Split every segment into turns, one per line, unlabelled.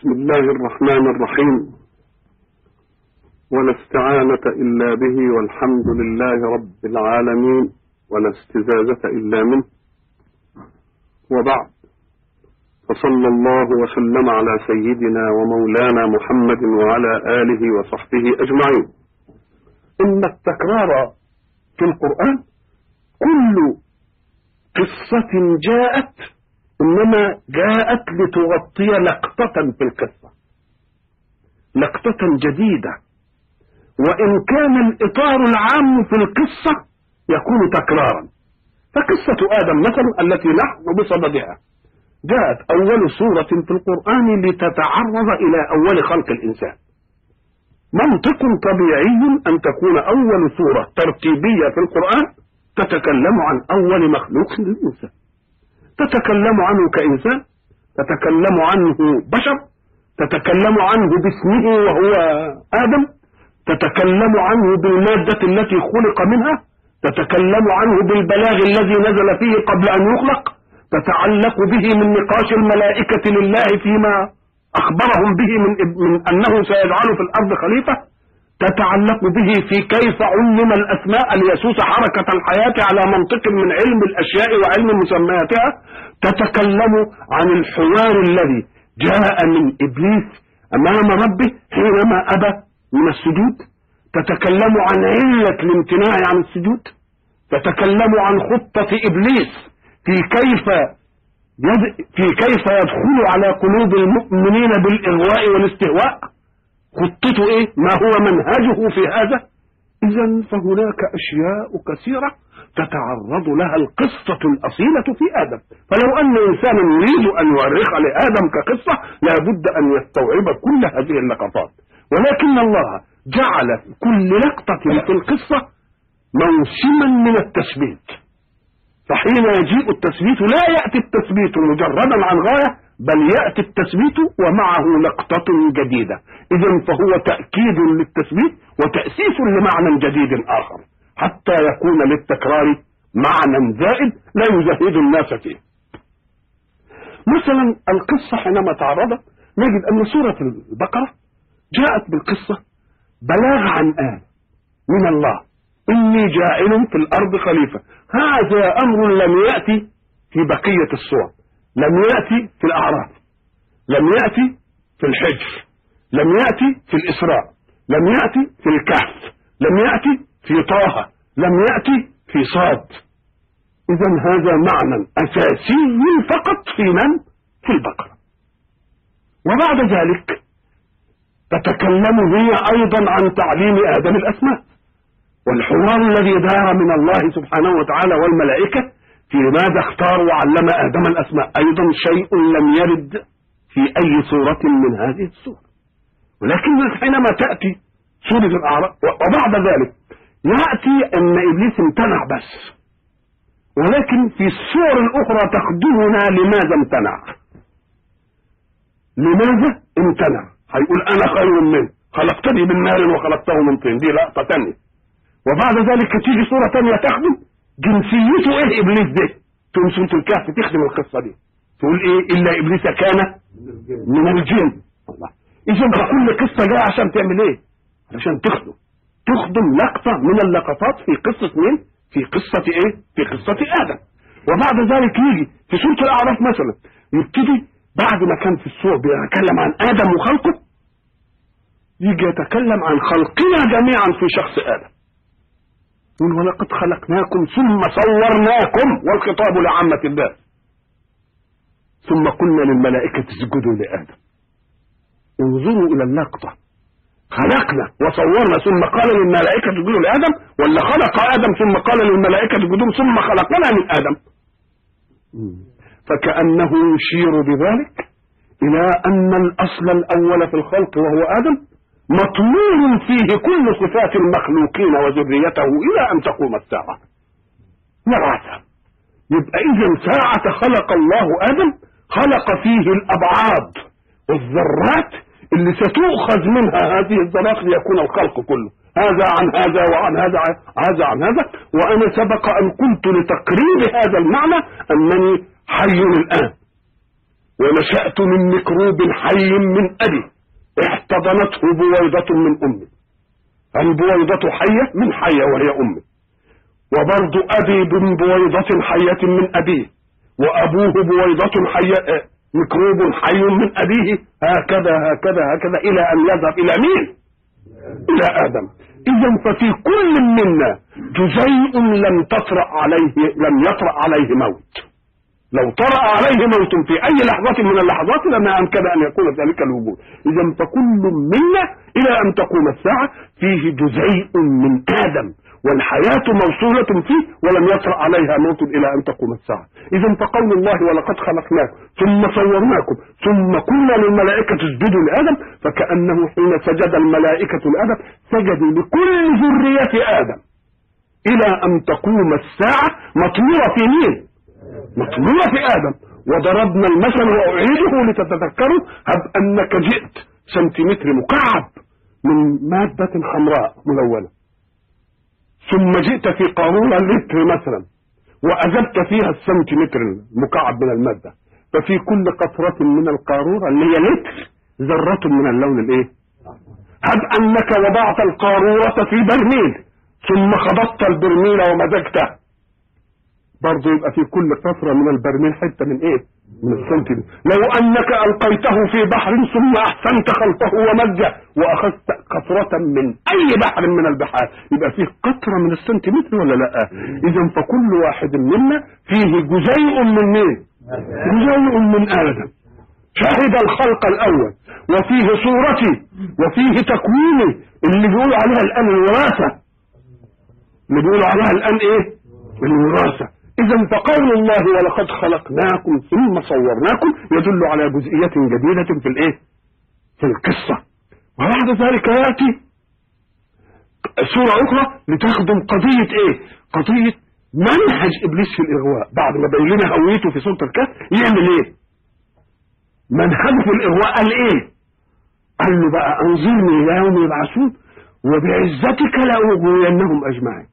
بسم الله الرحمن الرحيم ولا استعانة إلا به والحمد لله رب العالمين ولا استزادة إلا منه وبعد فصلى الله وسلم على سيدنا ومولانا محمد وعلى آله وصحبه أجمعين إن التكرار في القرآن كل قصة جاءت إنما جاءت لتغطي لقطة في القصة لقطة جديدة وإن كان الإطار العام في القصة يكون تكرارا فقصة آدم مثلا التي نحن بصددها جاءت أول سورة في القرآن لتتعرض إلى أول خلق الإنسان منطق طبيعي أن تكون أول سورة ترتيبية في القرآن تتكلم عن أول مخلوق للإنسان تتكلم عنه كإنسان تتكلم عنه بشر تتكلم عنه باسمه وهو آدم تتكلم عنه بالمادة التي خلق منها تتكلم عنه بالبلاغ الذي نزل فيه قبل أن يخلق تتعلق به من نقاش الملائكة لله فيما أخبرهم به من, من أنه سيجعل في الأرض خليفة تتعلق به في كيف علم الأسماء ليسوس حركة الحياة على منطق من علم الأشياء وعلم مسمياتها تتكلم عن الحوار الذي جاء من إبليس أمام ربه حينما أبى من السجود تتكلم عن علة الامتناع عن السجود تتكلم عن خطة إبليس في كيف يد في كيف يدخل على قلوب المؤمنين بالإغواء والاستهواء خطته إيه ما هو منهجه في هذا إذا فهناك أشياء كثيرة تتعرض لها القصة الأصيلة في آدم فلو أن إنسانا يريد أن يؤرخ لآدم كقصة لابد أن يستوعب كل هذه اللقطات ولكن الله جعل كل لقطة في القصة موسما من التثبيت فحين يجيء التثبيت لا يأتي التثبيت مجردا عن غاية بل يأتي التثبيت ومعه لقطة جديدة إذا فهو تأكيد للتثبيت وتأسيس لمعنى جديد آخر حتى يكون للتكرار معنى زائد لا يزهد الناس فيه مثلا القصة حينما تعرضت نجد أن سورة البقرة جاءت بالقصة بلاغ عن آل من الله إني جاعل في الأرض خليفة هذا أمر لم يأتي في بقية الصور لم يأتي في الأعراف لم يأتي في الحجر لم يأتي في الإسراء لم يأتي في الكهف لم يأتي في طه لم يأتي في صاد إذا هذا معنى أساسي فقط في من؟ في البقرة وبعد ذلك تتكلم هي أيضا عن تعليم آدم الأسماء والحوار الذي دار من الله سبحانه وتعالى والملائكة في ماذا اختار وعلم آدم الأسماء أيضا شيء لم يرد في أي سورة من هذه السور ولكن حينما تأتي سورة الأعراف وبعد ذلك يأتي أن إبليس امتنع بس ولكن في السور الأخرى تخدمنا لماذا امتنع لماذا امتنع هيقول أنا خير منه خلقتني من نار وخلقته من طين دي لقطة تانية وبعد ذلك تيجي صورة تانية تخدم جنسيته ايه ابليس ده تقوم سورة الكهف تخدم القصة دي تقول ايه الا ابليس كان من الجن الله اذا كل قصة جاية عشان تعمل ايه عشان تخدم تخدم لقطة من اللقطات في قصة مين في قصة ايه في قصة ادم وبعد ذلك يجي في سورة الاعراف مثلا يبتدي بعد ما كان في السور بيتكلم عن ادم وخلقه يجي يتكلم عن خلقنا جميعا في شخص ادم يقول ولقد خلقناكم ثم صورناكم والخطاب لعامة الناس ثم قلنا للملائكة اسجدوا لآدم انظروا إلى اللقطة خلقنا وصورنا ثم قال للملائكة اسجدوا لآدم ولا خلق آدم ثم قال للملائكة اسجدوا ثم خلقنا من آدم فكأنه يشير بذلك إلى أن الأصل الأول في الخلق وهو آدم مطمور فيه كل صفات المخلوقين وذريته إلى أن تقوم الساعة وراثة يبقى إذا ساعة خلق الله آدم خلق فيه الأبعاد والذرات اللي ستؤخذ منها هذه الذرات ليكون الخلق كله هذا عن هذا وعن هذا هذا عن هذا وأنا سبق أن قلت لتقرير هذا المعنى أنني حي الآن ونشأت من ميكروب حي من أبي احتضنته بويضة من أمي البويضة حية من حية وهي أمي وبرضو أبي من بويضة حية من أبيه وأبوه بويضة حية ميكروب حي من أبيه هكذا هكذا هكذا إلى أن يذهب إلى مين إلى آدم إذا ففي كل منا جزيء لم تطرأ عليه لم يطرأ عليه موت لو طرأ عليه موت في أي لحظة من اللحظات لما أمكن أن يكون ذلك الوجود إذا فكل منا إلى أن تقوم الساعة فيه جزيء من آدم والحياة موصولة فيه ولم يطرأ عليها موت إلى أن تقوم الساعة إذا فقول الله ولقد خلقناكم ثم صورناكم ثم قلنا للملائكة اسجدوا لآدم فكأنه حين سجد الملائكة لآدم سجدوا لكل ذرية آدم إلى أن تقوم الساعة مطمورة في مين؟ مطمورة في آدم وضربنا المثل وأعيده لتتذكروا هب أنك جئت سنتيمتر مكعب من مادة حمراء ملونة ثم جئت في قارورة لتر مثلا وأذبت فيها السنتيمتر المكعب من المادة ففي كل قطرة من القارورة اللي هي لتر ذرة من اللون الايه هب أنك وضعت القارورة في برميل ثم خبطت البرميل ومزجته برضه يبقى في كل قطرة من البرميل حتة من ايه من السنتيمتر لو انك القيته في بحر ثم احسنت خلطه ومزه واخذت قطرة من اي بحر من البحار يبقى فيه قطرة من السنتيمتر ولا لا اذا فكل واحد منا فيه جزيء من مين جزيء من ادم شهد الخلق الاول وفيه صورتي وفيه تكويني اللي بيقولوا عليها الان الوراثة اللي بيقولوا عليها الان ايه الوراثة إذا فقول الله ولقد خلقناكم ثم صورناكم يدل على جزئية جديدة في الإيه؟ في القصة وبعد ذلك يأتي سورة أخرى لتخدم قضية إيه؟ قضية منهج إبليس في الإغواء بعد ما بين لنا هويته في سورة الكهف يعمل إيه؟ منهجه في الإغواء قال إيه؟ قال له بقى أنظرني إلى يوم يبعثون وبعزتك لأغوينهم أجمعين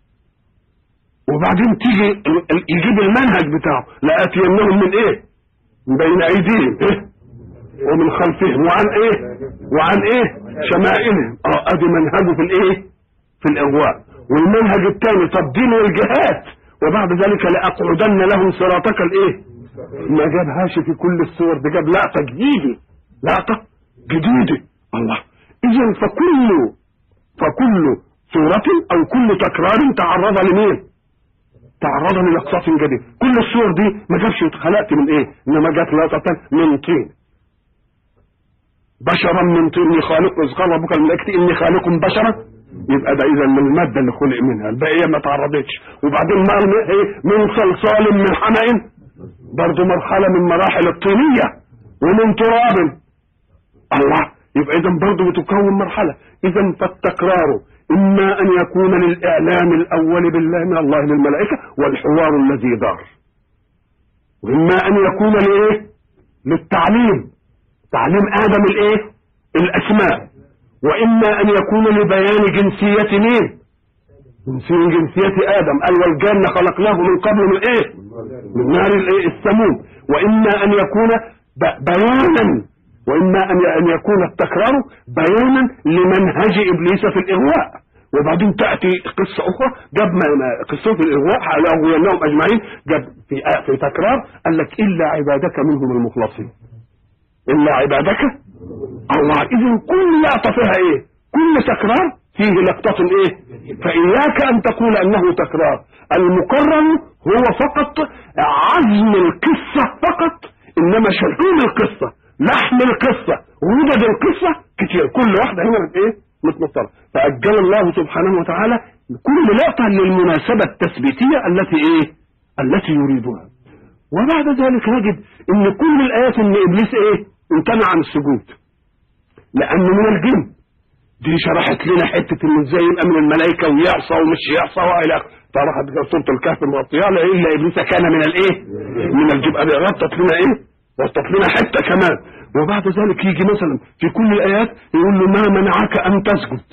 وبعدين تيجي يجيب المنهج بتاعه لآتينهم من ايه من بين ايديهم ايه ومن خلفهم وعن ايه وعن ايه شمائلهم اه ادي منهجه في الايه في الاغواء والمنهج الثاني تبديل والجهات وبعد ذلك لاقعدن لهم صراطك الايه ما جابهاش في كل الصور ده جاب لقطه جديده لقطه جديده الله اذا فكل فكل صورة او كل تكرار تعرض لمين تعرض للقصاص جديد كل الصور دي ما جابش اتخلقت من ايه انما جات لقطه من طين بشرا من طين خالق اذ قال ربك الملائكه اني خالق بشرا يبقى ده اذا من الماده اللي خلق منها الباقيه ما تعرضتش وبعدين ما ايه من صلصال من حمأ برضه مرحله من مراحل الطينيه ومن تراب الله يبقى اذا برضه بتكون مرحله اذا فالتكرار إما أن يكون للإعلام الأول بالله من الله للملائكة والحوار الذي دار وإما أن يكون لإيه للتعليم تعليم آدم الإيه الأسماء وإما أن يكون لبيان جنسية مين جنسية جنسية آدم قال والجنة خلقناه من قبل من إيه من نار الإيه السموم وإما أن يكون بيانا وإما أن يكون التكرار بيانا لمنهج إبليس في الإغواء وبعدين تأتي قصة أخرى جاب قصة الإغواء لأغوينهم أجمعين جاب في في تكرار قال لك إلا عبادك منهم المخلصين إلا عبادك الله إذا كل لقطة فيها إيه؟ كل تكرار فيه لقطة إيه؟ فإياك أن تقول أنه تكرار المكرر هو فقط عزم القصة فقط إنما شلون القصة لحم القصة وجد القصة كتير كل واحدة هنا ايه متمطرة فأجل الله سبحانه وتعالى كل لقطة للمناسبة التثبيتية التي ايه التي يريدها وبعد ذلك نجد ان كل الآيات ان ابليس ايه امتنع عن السجود لانه من الجن دي شرحت لنا حتة ان ازاي يبقى من الملائكة ويعصى ومش يعصى والى اخره فراحت سورة الكهف مغطية الا ابليس كان من الايه من الجبال غطت لنا ايه وسط لنا حته كمان وبعد ذلك يجي مثلا في كل الايات يقول له ما منعك ان تسجد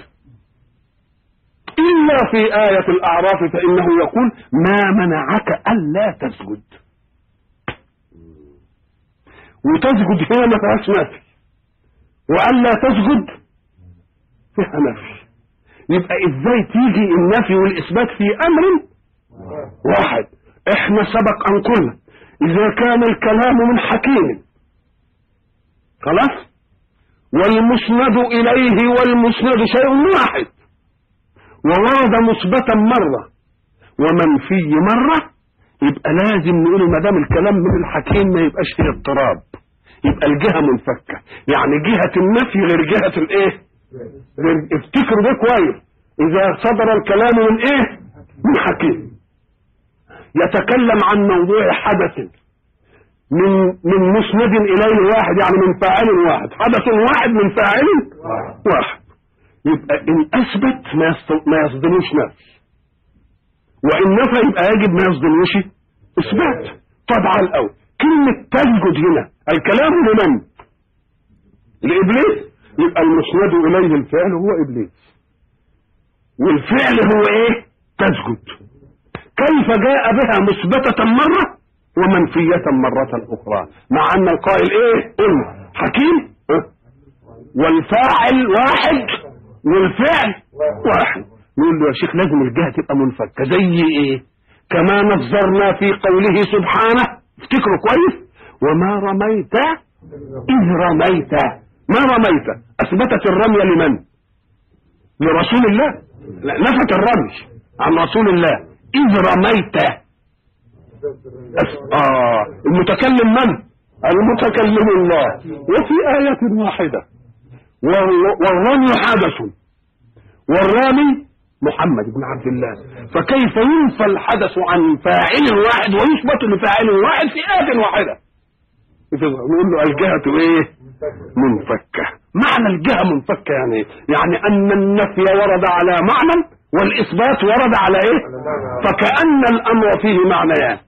الا في ايه الاعراف فانه يقول ما منعك الا تسجد وتسجد هنا ما فيهاش نفي وألا تسجد فيها نفي يبقى ازاي تيجي النفي والإثبات في أمر واحد احنا سبق أن قلنا إذا كان الكلام من حكيم خلاص والمسند إليه والمسند شيء واحد وورد مثبتا مرة ومنفي مرة يبقى لازم نقول ما دام الكلام من الحكيم ما يبقاش فيه اضطراب يبقى الجهة منفكة يعني جهة النفي غير جهة الايه غير افتكروا ده كويس اذا صدر الكلام من ايه من حكيم يتكلم عن موضوع حدث من من مسند اليه واحد يعني من فاعل واحد حدث واحد من فاعل واحد يبقى ان اثبت ما يص- ما يصدموش نفي وان نفى يبقى يجب ما يصدموش اثبات طبعا الاول كلمه تسجد هنا الكلام لمن لابليس يبقى المسند اليه الفعل هو ابليس والفعل هو ايه تسجد كيف جاء بها مثبتة مرة ومنفية مرة أخرى مع أن القائل إيه قلنا حكيم ها؟ والفاعل واحد والفعل واحد نقول له يا شيخ لازم الجهة تبقى منفكة زي إيه كما نظرنا في قوله سبحانه افتكروا كويس وما رميت إذ رميت ما رميت أثبتت الرمي لمن لرسول الله لا نفت الرمي عن رسول الله إذ رميت أس- آه المتكلم من المتكلم الله وفي آية واحدة وال- والرمي حدث والرامي محمد بن عبد الله فكيف ينفى الحدث عن فاعل واحد ويثبت لفاعل واحد في آية واحدة نقول له الجهة ايه منفكة معنى الجهة منفكة يعني ايه يعني ان النفي ورد على معنى والاثبات ورد على ايه فكأن الامر فيه معنيان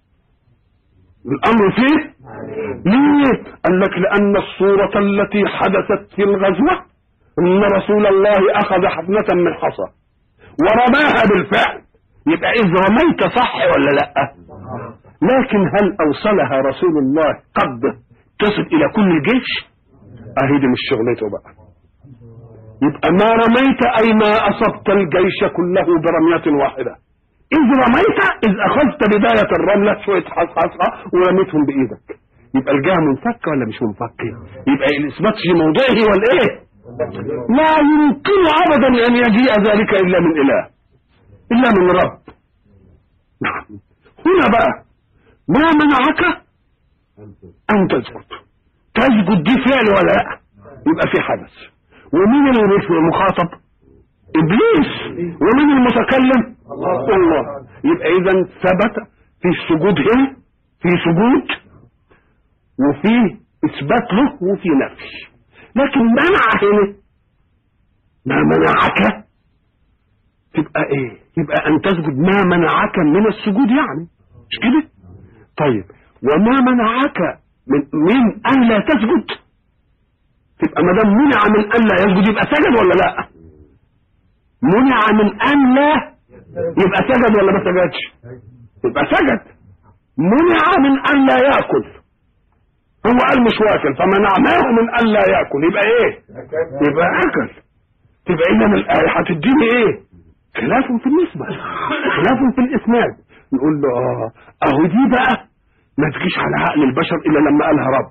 الامر فيه ليه قال لك لان الصورة التي حدثت في الغزوة ان رسول الله اخذ حفنة من حصى ورماها بالفعل يبقى اذ رميت صح ولا لا لكن هل اوصلها رسول الله قد تصل الى كل الجيش اهي دي مش شغلته بقى يبقى ما رميت اي ما اصبت الجيش كله برمية واحدة اذ رميت اذ اخذت بداية الرملة شوية حصحصة ورميتهم بايدك يبقى الجهة منفكة ولا مش منفكة يبقى الاثبات في موضعه والايه لا يمكن ابدا ان يجيء ذلك الا من اله الا من رب نعم هنا بقى ما منعك ان تسجد تسجد دي فعل ولا لا يبقى في حدث ومين اللي مش مخاطب ابليس ومين المتكلم الله يبقى اذا ثبت في السجود هنا في سجود وفي اثبات له وفي نفي لكن منع هنا ما منعك تبقى ايه يبقى ان تسجد ما منعك من السجود يعني مش كده طيب وما منعك من من ان لا تسجد تبقى ما دام منع من ان لا يسجد يبقى سجد ولا لا منع من ان لا يبقى سجد ولا ما سجدش يبقى سجد منع من ان لا ياكل هو قال مش واكل فمنعناه من ان لا ياكل يبقى ايه يبقى اكل تبقى اذا الايه هتديني ايه خلاف في النسبه خلاف في الاسناد نقول له اه اهو دي بقى ما تجيش على عقل البشر الا لما قالها رب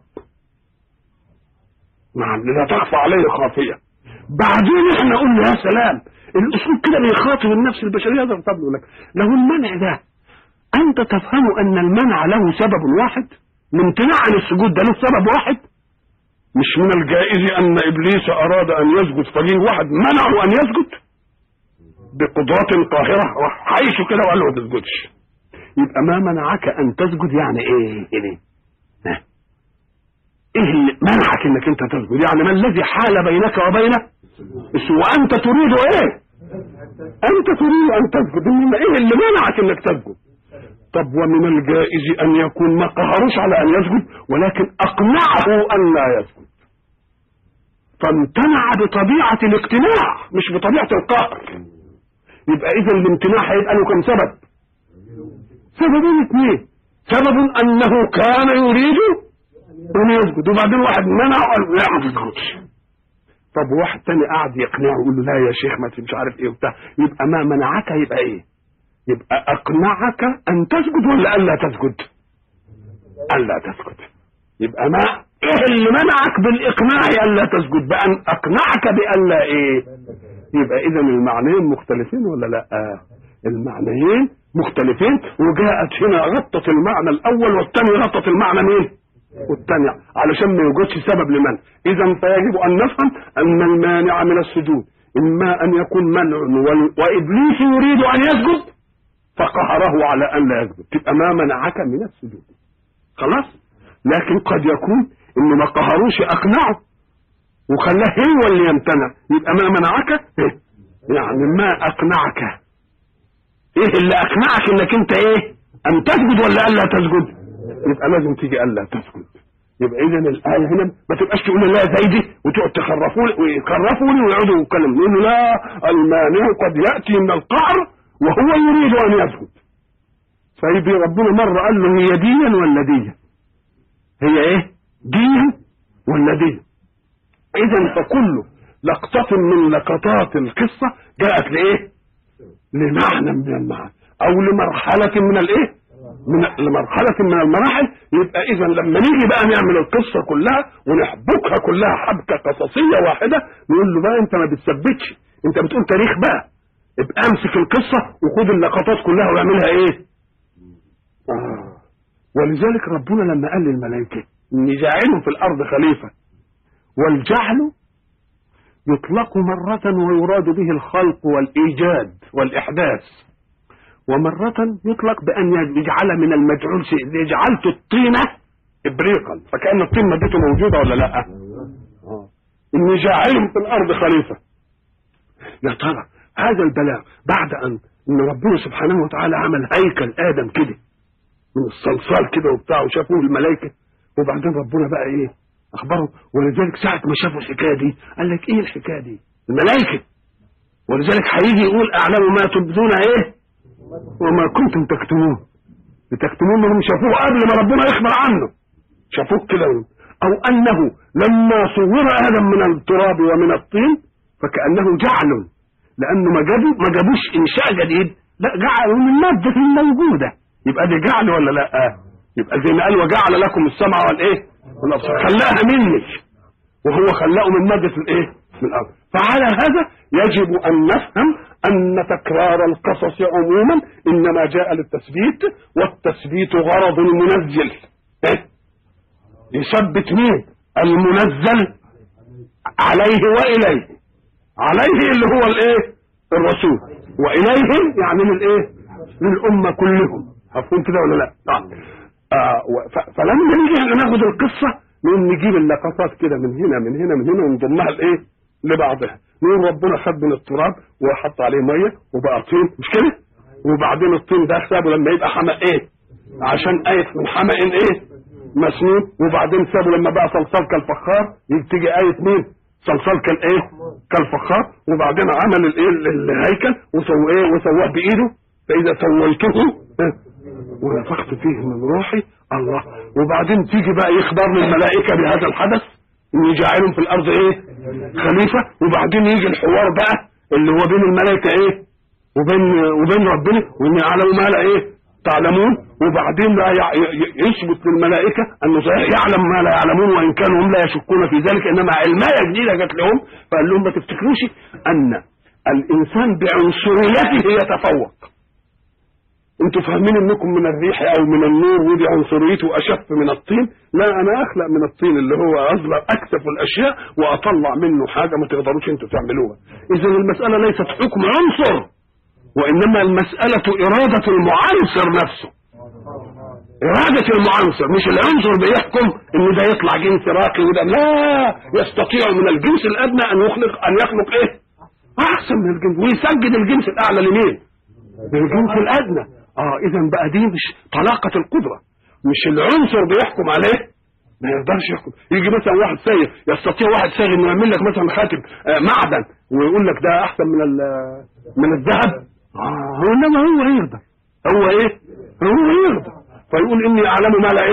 نعم لا تخفى عليه خافيه بعدين احنا قلنا يا سلام الاسلوب كده بيخاطب النفس البشريه ده طب لك لو المنع ده انت تفهم ان المنع له سبب واحد الامتناع عن السجود ده له سبب واحد مش من الجائز ان ابليس اراد ان يسجد فجيه واحد منعه ان يسجد بقدرات قاهره راح عايشه كده وقال له ما تسجدش يبقى ما منعك ان تسجد يعني ايه ايه ها؟ ايه اللي منعك انك انت تسجد يعني ما الذي حال بينك وبينه وانت تريد ايه انت تريد ان تسجد انما ايه اللي منعك انك تسجد طب ومن الجائز ان يكون ما قهروش على ان يسجد ولكن اقنعه ان لا يسجد فامتنع بطبيعة الاقتناع مش بطبيعة القهر يبقى اذا الامتناع هيبقى له كم سبب سببين اثنين سبب انه كان يريد
ان يسجد وبعدين واحد منع قال لا ما تسجدش طب واحد تاني قاعد يقنعه يقول له لا يا شيخ ما مش عارف ايه وبتاع يبقى ما منعك يبقى ايه يبقى اقنعك ان تسجد ولا الا تسجد الا تسجد يبقى ما ايه اللي منعك بالاقناع الا تسجد بان اقنعك بالا ايه يبقى اذا المعنيين مختلفين ولا لا المعنيين مختلفين وجاءت هنا غطت المعنى الاول والثاني غطت المعنى مين والثاني علشان ما يوجدش سبب لمنع اذا فيجب ان نفهم ان المانع من السجود اما ان يكون منع وال- وابليس يريد ان يسجد فقهره على ان لا يسجد تبقى ما منعك من السجود خلاص لكن قد يكون انه ما قهروش اقنعه وخلاه هو اللي يمتنع يبقى ما منعك إيه؟ يعني ما اقنعك ايه اللي اقنعك انك انت ايه ان تسجد ولا الا تسجد يبقى لازم تيجي الا تسجد يبقى اذا الايه هنا ما تبقاش تقول لا زي دي وتقعد تخرفوني ويخرفوني ويقعدوا يتكلموا يقول له لا المانع قد ياتي من القعر وهو يريد ان يسجد فيجي ربنا مره قال له هي ديا ولا ديا هي ايه دين ولا دين اذا فكل لقطة من لقطات القصة جاءت لايه لمعنى من المعنى او لمرحلة من الايه من لمرحلة من المراحل يبقى اذا لما نيجي بقى نعمل القصة كلها ونحبكها كلها حبكة قصصية واحدة نقول له بقى انت ما بتثبتش انت بتقول تاريخ بقى ابقى امسك القصة وخد اللقطات كلها واعملها ايه آه. ولذلك ربنا لما قال للملائكة إني جاعل في الأرض خليفة والجعل يطلق مرة ويراد به الخلق والإيجاد والإحداث ومرة يطلق بأن يجعل من المجعول شيء زي جعلت الطينة إبريقا فكأن الطين مادته موجودة ولا لا آه. إني جاعل في الأرض خليفة يا ترى هذا البلاغ بعد أن إن ربنا سبحانه وتعالى عمل هيكل آدم كده من الصلصال كده وبتاع وشافوه الملائكة وبعدين ربنا بقى ايه اخبره ولذلك ساعة ما شافوا الحكاية دي قال لك ايه الحكاية دي الملائكة ولذلك هيجي يقول اعلم ما تبدون ايه وما كنتم تكتمون بتكتمون انهم شافوه قبل ما ربنا يخبر عنه شافوه كده او انه لما صور ادم من التراب ومن الطين فكانه جعل لانه ما جابوا ما جابوش انشاء جديد لا جعلوا من الماده الموجوده يبقى دي جعل ولا لا يبقى زي ما قال وجعل لكم السمع والايه والابصار خلاها مني وهو خلقه من ماده الايه من الارض فعلى هذا يجب ان نفهم ان تكرار القصص عموما انما جاء للتثبيت والتثبيت غرض المنزل إيه؟ يثبت مين المنزل عليه واليه عليه اللي هو الايه الرسول واليه يعني للايه للامه كلهم مفهوم كده ولا لا آه. آه ف- فلما نيجي احنا ناخد القصه نقوم نجيب اللقطات كده من هنا من هنا من هنا ونضمها لايه لبعضها نقول ربنا خد من التراب وحط عليه ميه وبقى طين مش كده وبعدين الطين ده سابه لما يبقى حمأ ايه عشان آية من حمأ ايه مسنون وبعدين سابه لما بقى صلصال كالفخار تيجي آية مين صلصال كالايه كالفخار وبعدين عمل الايه الهيكل وسوى ايه وسواه بايده فاذا سويته إيه؟ ونفخت فيه من روحي الله وبعدين تيجي بقى يخبر للملائكة بهذا الحدث اني جاعلهم في الارض ايه خليفة وبعدين يجي الحوار بقى اللي هو بين الملائكة ايه وبين وبين ربنا واني اعلم ما لا ايه تعلمون وبعدين بقى يع- ي- يثبت للملائكة انه صحيح يعلم ما لا يعلمون وان كانوا هم لا يشكون في ذلك انما علمايه جديدة جات لهم فقال لهم ما تفتكروش ان الانسان بعنصريته يتفوق انتوا فاهمين انكم من الريح او من النور ودي عنصريته اشف من الطين لا انا اخلق من الطين اللي هو اصغر اكثف الاشياء واطلع منه حاجه ما تقدروش انتوا تعملوها اذا المساله ليست حكم عنصر وانما المساله اراده المعنصر نفسه إرادة المعنصر مش العنصر بيحكم إن ده يطلع جنس راقي وده لا يستطيع من الجنس الأدنى أن يخلق أن يخلق إيه؟ أحسن من الجنس ويسجد الجنس الأعلى لمين؟ للجنس الأدنى اه اذا بقى دي مش طلاقة القدرة مش العنصر بيحكم عليه ما يقدرش يحكم يجي مثلا واحد سايق يستطيع واحد سايق انه يعمل لك مثلا خاتم آه معدن ويقول لك ده احسن من ال- من الذهب اه هو انما هو يقدر هو ايه هو يقدر فيقول اني اعلم ما لا ايه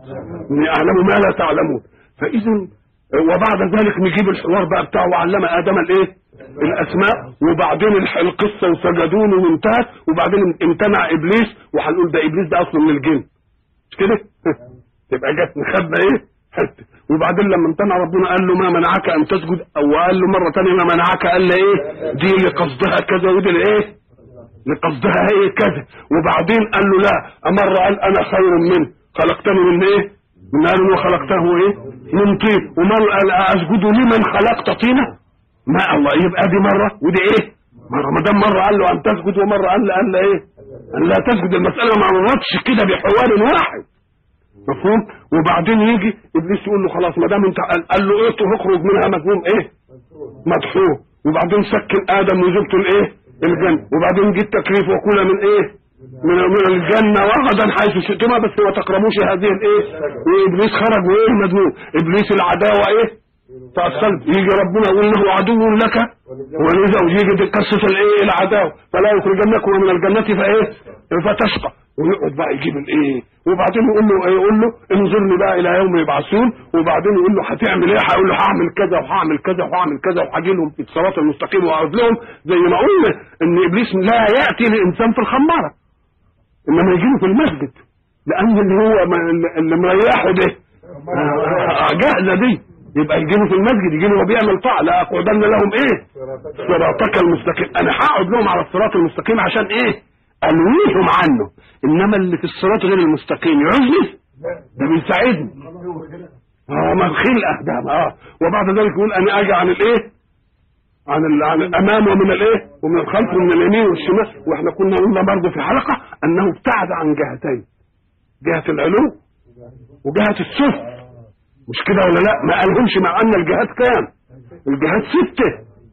اني اعلم ما لا تعلمون فاذا وبعد ذلك نجيب الحوار بقى بتاعه وعلم ادم الايه الاسماء وبعدين الح- القصه وسجدون وانتهت وبعدين امتنع ابليس وهنقول ده ابليس ده اصله من الجن مش كده تبقى جت نخبى ايه حته وبعدين لما امتنع ربنا قال له ما منعك ان تسجد او قال له مره ثانيه ما منعك قال له ايه دي لقصدها كذا ودي لايه لقصدها ايه كذا وبعدين قال له لا امر قال انا خير منه خلقتني من ايه من نار وخلقته ايه من طين ومر قال اسجد لمن خلقت طينه ما الله يبقى دي مره ودي ايه مره ما دام مره قال له ان تسجد ومره قال له قال له ايه قال لا تسجد المساله ما مرتش كده بحوار واحد مفهوم وبعدين يجي ابليس يقول له خلاص ما دام انت قال, قال له ايه تخرج منها مذموم ايه مدحوه وبعدين سكن ادم وزوجته الايه الجنه وبعدين جه التكليف وكل من ايه من من الجنه وغدا حيث شئتما بس ما تقربوش هذه الايه وابليس خرج وايه مذموم ابليس العداوه ايه فالصلب يجي ربنا يقول له عدو لك ولذا ويجي دي قصه الايه العداوه فلا يخرجنكم من الجنه فايه فتشقى ويقعد بقى يجيب الايه وبعدين يقول له يقول له انظرني بقى الى يوم يبعثون وبعدين يقول له هتعمل ايه هيقول له هعمل كذا وهعمل كذا وهعمل كذا وهاجي لهم في الصراط المستقيم واقعد لهم زي ما قلنا ان ابليس لا ياتي لانسان في الخماره انما يجي له في المسجد لان اللي هو ما- اللي مريحه ده آه، جاهزه دي يبقى يجي له في المسجد يجي له وهو بيعمل طاعه لا اقعدن لهم ايه صراطك المستقيم انا هقعد لهم على الصراط المستقيم عشان ايه الويهم عنه انما اللي في الصراط غير المستقيم يعوزني ده بيساعدني اه ما الخلقه ده اه وبعد ذلك يقول انا اجي عن الايه عن ال- عن الامام ومن الايه ومن الخلف ومن اليمين والشمال واحنا كنا قلنا برضه في حلقه انه ابتعد عن جهتين جهه العلو وجهه السفل مش كده ولا لا ما قالهمش مع ان الجهات كام الجهات سته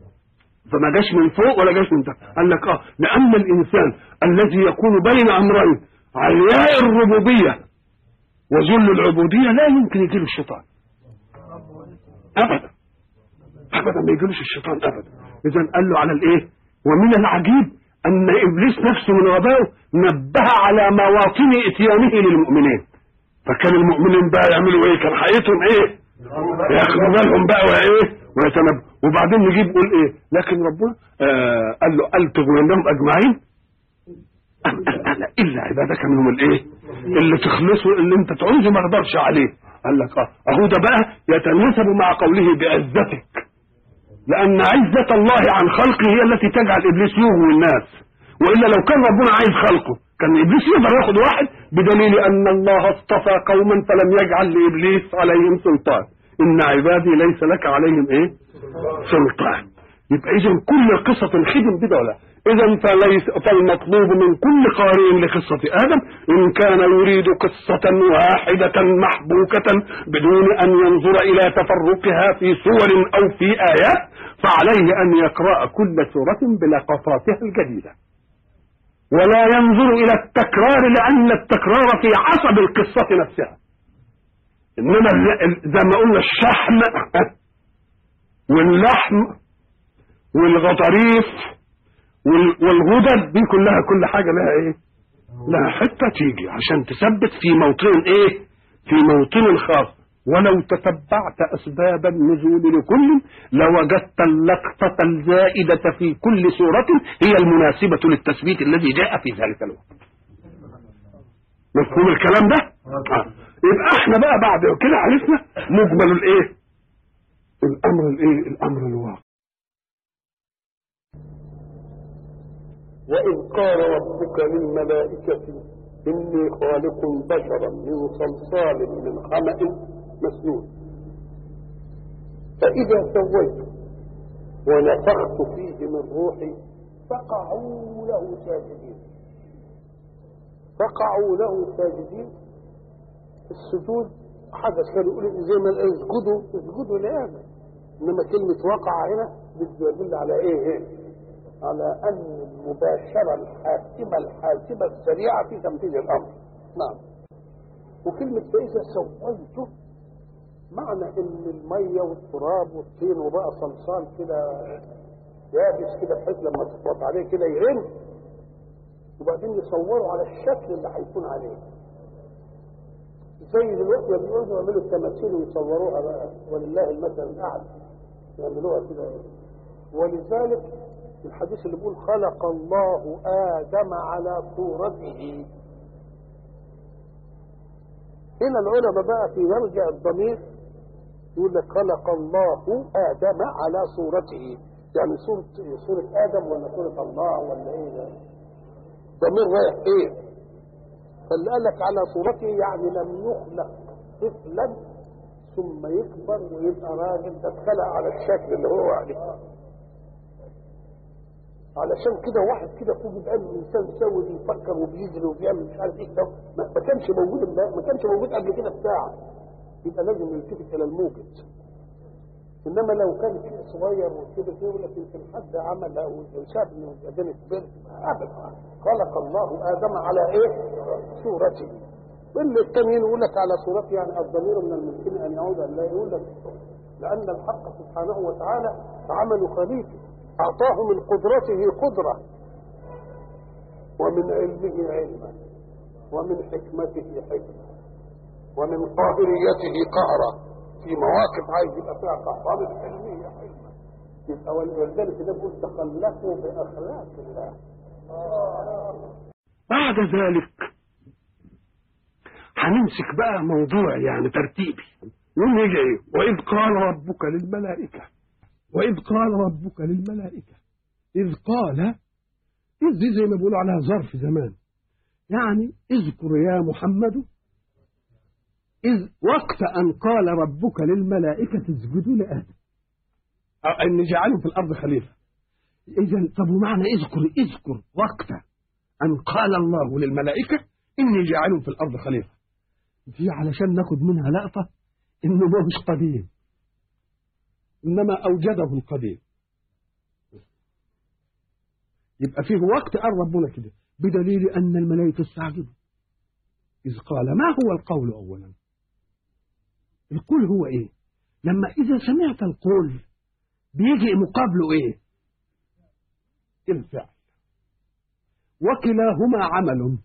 فما جاش من فوق ولا جاش من تحت قال لك اه لان الانسان الذي يكون بين امرين علياء الربوبيه وذل العبوديه لا يمكن يجيله الشيطان ابدا ابدا ما يجيلوش الشيطان ابدا اذا قال له على الايه ومن العجيب ان ابليس نفسه من غبائه نبه على مواطن اتيانه للمؤمنين فكان المؤمنين بقى يعملوا ايه كان حقيقتهم ايه ياخدوا بالهم بقى وايه ويتنبه وبعدين نجيب يقول ايه لكن ربنا آه قال له قال تغوينهم اجمعين أم قال أنا الا عبادك منهم الايه اللي تخلصوا اللي انت تعوزه ما اقدرش عليه قال لك اه اهو ده بقى يتناسب مع قوله بعزتك لان عزه الله عن خلقه هي التي تجعل ابليس يغوي الناس والا لو كان ربنا عايز خلقه كان ابليس يقدر ياخد واحد بدليل ان الله اصطفى قوما فلم يجعل لابليس عليهم سلطان ان عبادي ليس لك عليهم ايه سلطان يبقى اذا كل قصه خدم بده ولا اذا فليس فالمطلوب من كل قارئ لقصه ادم ان كان يريد قصه واحده محبوكه بدون ان ينظر الى تفرقها في سور او في ايات فعليه ان يقرا كل سوره بلقطاتها الجديده ولا ينظر الى التكرار لان التكرار في عصب القصه نفسها انما ال- ال- زي ما قلنا الشحم واللحم والغطاريف وال- والغدد دي كلها كل حاجه لها ايه لها حته تيجي عشان تثبت في موطن ايه في موطن خاص ولو تتبعت اسباب النزول لكل لوجدت اللقطه الزائده في كل سوره هي المناسبه للتثبيت الذي جاء في ذلك الوقت مفهوم الكلام ده آه. يبقى احنا بقى بعد كده عرفنا مجمل الايه الامر الايه الامر الواقع وإذ قال ربك للملائكة إني خالق بشرا من صلصال من حمأ مسنون فإذا سويته ونفخت فيه من روحي فقعوا له ساجدين فقعوا له ساجدين السجود حدث كان يقول زي ما قال اسجدوا اسجدوا لآدم إنما كلمة وقع هنا بده يدل على إيه إيه؟ على أن المباشرة الحاسمة الحاسمة السريعة في تنفيذ الأمر نعم وكلمة فإذا سويته معنى ان الميه والتراب والطين وبقى صلصال كده يابس كده بحيث لما تخبط عليه كده يرن وبعدين يصوروا على الشكل اللي هيكون عليه
زي دلوقتي ما بيقعدوا يعملوا التماثيل ويصوروها بقى ولله المثل الاعلى يعملوها كده ولذلك الحديث اللي بيقول خلق الله ادم على صورته هنا العلماء بقى في مرجع الضمير يقول لك خلق الله ادم على صورته يعني صورة صورة ادم ولا صورة الله ولا ايه ده ضمير رايح ايه فاللي قال لك على صورته يعني لم يخلق طفلا ثم يكبر ويبقى راجل ده اتخلق على الشكل اللي هو عليه علشان كده واحد كده فوق يبقى الانسان بيسوي بيفكر وبيجري وبيعمل مش عارف ايه ده ما ما كانش موجود ما كانش موجود قبل كده بتاعه يبقى لازم يلتفت الى الموجد انما لو كان شيء صغير وكده يقول لك يمكن حد عمل او شاف انه بعدين كبر ابدا خلق الله ادم على ايه؟ صورته واللي التانيين يقول لك على صورته يعني الضمير من الممكن ان يعود ان لا يقول لك لان الحق سبحانه وتعالى عمل خليفه اعطاه من قدرته قدره ومن علمه علما ومن حكمته حكمه ومن قاهريته قهرا في مواقف عايز يبقى فيها قهر ومن علمه حلمه يبقى ولذلك ده بيقول تخلقوا باخلاق الله
بعد ذلك هنمسك بقى موضوع يعني ترتيبي يقول يجي ايه واذ قال ربك للملائكه واذ قال ربك للملائكه اذ قال اذ دي زي ما بيقولوا عليها ظرف زمان يعني اذكر يا محمد إذ وقت أن قال ربك للملائكة اسجدوا لآدم أو أن جعلوا في الأرض خليفة إذا طب ومعنى اذكر اذكر وقت أن قال الله للملائكة إني جاعل في الأرض خليفة دي علشان ناخد منها لقطة إنه ما هوش قديم إنما أوجده القديم يبقى فيه وقت قال ربنا كده بدليل أن الملائكة استعجبوا إذ قال ما هو القول أولا القول هو إيه لما إذا سمعت القول بيجي مقابله إيه الفعل وكلاهما عمل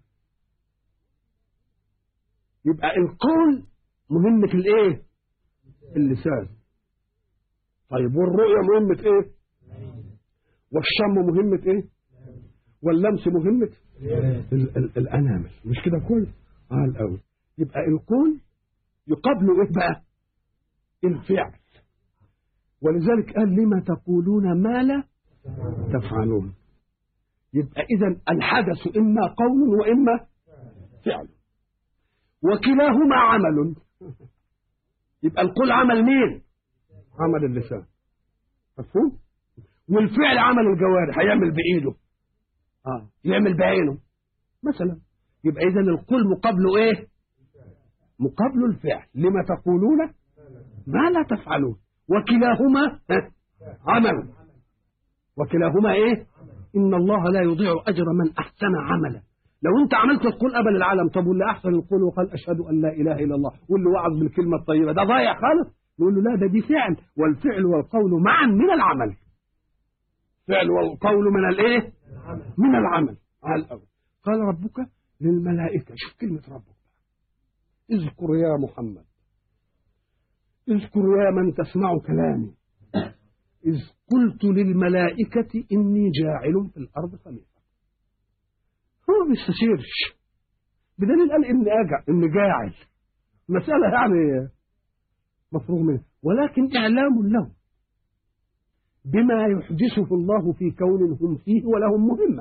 يبقى القول مهمة الإيه اللسان طيب والرؤية مهمة إيه والشم مهمة إيه واللمس مهمة ال- ال- الأنامل مش كده كل اه الأول يبقى القول يقابله إيه بقى الفعل ولذلك قال لما تقولون ما لا تفعلون يبقى إذا الحدث إما قول وإما فعل وكلاهما عمل يبقى القول عمل مين عمل اللسان مفهوم والفعل عمل الجوارح هيعمل بإيده اه يعمل بعينه مثلا يبقى إذا القول مقابله إيه مقابله الفعل لما تقولون ما لا تفعلون وكلاهما ها، عمل وكلاهما ايه ان الله لا يضيع اجر من احسن عملا لو انت عملت القول قبل العالم طب واللي احسن القول وقال اشهد ان لا اله الا الله واللي وعظ بالكلمه الطيبه ده ضايع خالص نقول له لا ده دي فعل والفعل والقول معا من العمل فعل والقول من الايه من العمل على الاول قال ربك للملائكه شوف كلمه ربك اذكر يا محمد اذكر يا من تسمع كلامي إذ قلت للملائكة إني جاعل في الأرض خليفة هو ما بيستشيرش بدليل قال إني أجع إني جاعل مسألة يعني مفروغ منها ولكن إعلام له بما يحدثه الله في كون هم فيه ولهم مهمة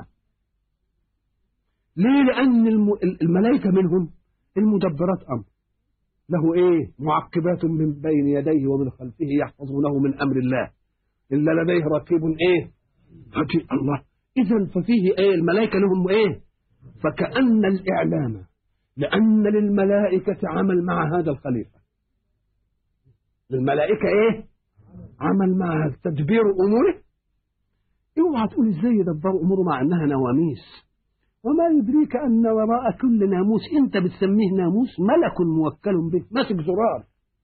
ليه لأن الم- الملائكة منهم المدبرات أمر له إيه معقبات من بين يديه ومن خلفه يحفظونه من أمر الله إلا لديه رقيب إيه حكي الله إذا ففيه إيه الملائكة لهم إيه فكأن الإعلام لأن للملائكة عمل مع هذا الخليفة للملائكة إيه عمل مع تدبير أموره اوعى تقول ازاي يدبروا اموره مع انها نواميس وما يدريك ان وراء كل ناموس انت بتسميه ناموس ملك موكل به ماسك زرار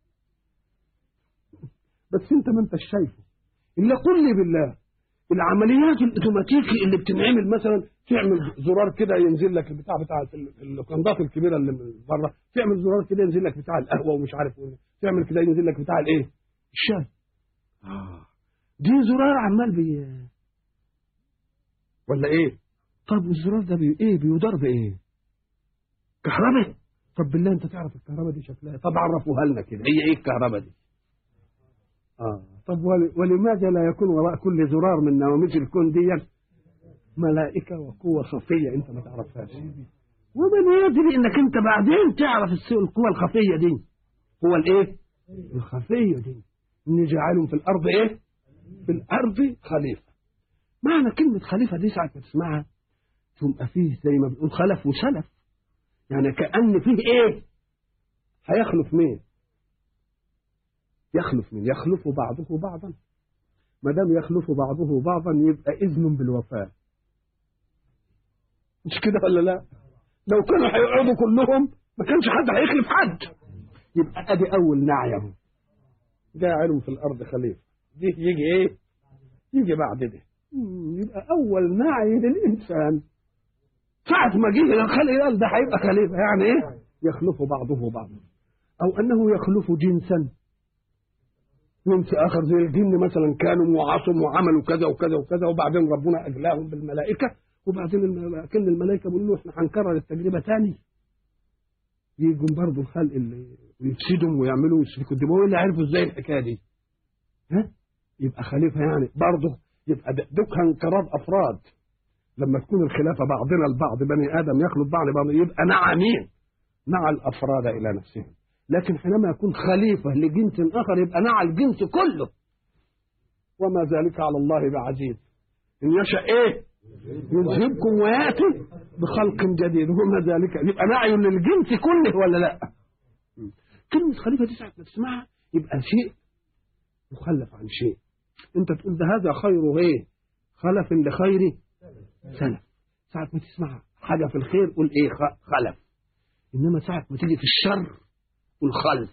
بس انت ما انتش شايفه الا قل لي بالله العمليات الاوتوماتيكي اللي بتنعمل مثلا تعمل زرار كده ينزل لك البتاع بتاع اللوكندات الكبيره اللي من بره تعمل زرار كده ينزل لك بتاع القهوه ومش عارف ايه تعمل كده ينزل لك بتاع الايه الشاي اه دي زرار عمال بي ولا ايه طب والزرار ده بي ايه بيدار بايه كهرباء طب بالله انت تعرف الكهرباء دي شكلها طب عرفوها لنا كده هي ايه الكهرباء دي اه طب ول- ولماذا لا يكون وراء كل زرار من نواميس الكون دي ملائكة وقوة خفية انت ما تعرفهاش ومن يدري انك انت بعدين تعرف السوء القوة الخفية دي هو الايه الخفية دي ان جعلهم في الارض ايه في الارض خليفة معنى كلمة خليفة دي ساعة ما تسمعها تبقى فيه زي ما بنقول خلف وسلف يعني كأن فيه ايه هيخلف مين يخلف مين يخلف بعضه بعضا ما دام يخلف بعضه بعضا يبقى إذن بالوفاة مش كده ولا لا لو كانوا هيقعدوا كلهم ما كانش حد هيخلف حد يبقى ادي اول نعيه جاعل في الارض خليفه دي يجي ايه يجي بعد ده مم، يبقى اول نعي للانسان ساعة ما جه الخلق قال ده هيبقى خليفة يعني ايه يخلف بعضه بعضا او انه يخلف جنسا جنس اخر زي الجن مثلا كانوا وعصوا وعملوا كذا وكذا وكذا وبعدين ربنا اجلاهم بالملائكة وبعدين الم- كان الملائكة بيقولوا له احنا هنكرر التجربة تاني يجوا برضه الخلق اللي ويفسدهم ويعملوا ويسفكوا الدماء واللي عرفوا ازاي الحكاية دي ها يبقى خليفة يعني برضه يبقى ده- دوك انقراض افراد لما تكون الخلافة بعضنا البعض بني آدم يخلط بعض بعض يبقى نعى مين؟ نعى الأفراد إلى نفسهم لكن حينما يكون خليفة لجنس آخر يبقى نعى الجنس كله وما ذلك على الله بعزيز إن يشاء إيه؟ يذهبكم ويأتي بخلق جديد وما ذلك يبقى نعي للجنس كله ولا لا؟ كلمة خليفة دي ساعة ما تسمعها يبقى شيء مخلف عن شيء أنت تقول ده هذا خير إيه؟ خلف لخير سلف ساعة ما تسمع حاجة في الخير قول ايه خ- خلف انما ساعة ما تيجي في الشر قول خلف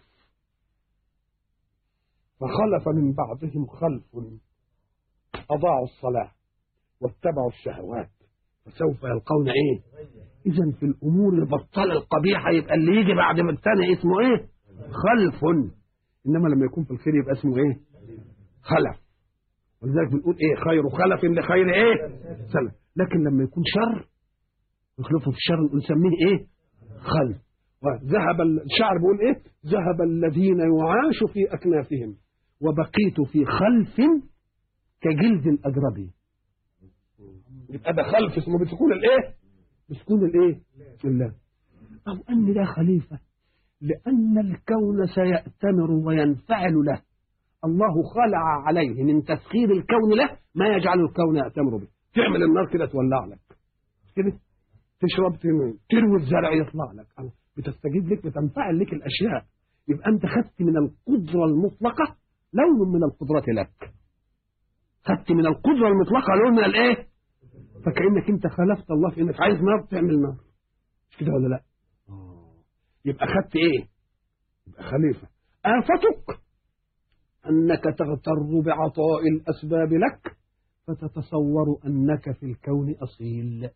فخلف من بعضهم خلف اضاعوا الصلاة واتبعوا الشهوات فسوف يلقون ايه اذا في الامور البطالة القبيحة يبقى اللي يجي بعد ما الثاني اسمه ايه خلف انما لما يكون في الخير يبقى اسمه ايه خلف ولذلك بنقول ايه خير خلف لخير ايه سلف لكن لما يكون شر يخلفه في الشر نقول نسميه ايه خلف وذهب ال- الشعر بيقول ايه ذهب الذين يعاش في اكنافهم وبقيت في خلف كجلد الاجربي يبقى ده خلف اسمه بسكون الايه بسكون الايه الله او ان ده خليفه لان الكون سيأتمر وينفعل له الله خلع عليه من تسخير الكون له ما يجعل الكون يأتمر به تعمل النار كده تولع لك كده تشرب تنوي تروي الزرع يطلع لك أو بتستجيب لك بتنفعل لك الأشياء يبقى أنت خدت من القدرة المطلقة لون من القدرة لك خدت من القدرة المطلقة لون من الإيه فكأنك أنت خالفت الله في إنك عايز نار تعمل نار مش كده ولا لا يبقى خدت إيه يبقى خليفة آفتك أنك تغتر بعطاء الأسباب لك فتتصور أنك في الكون أصيل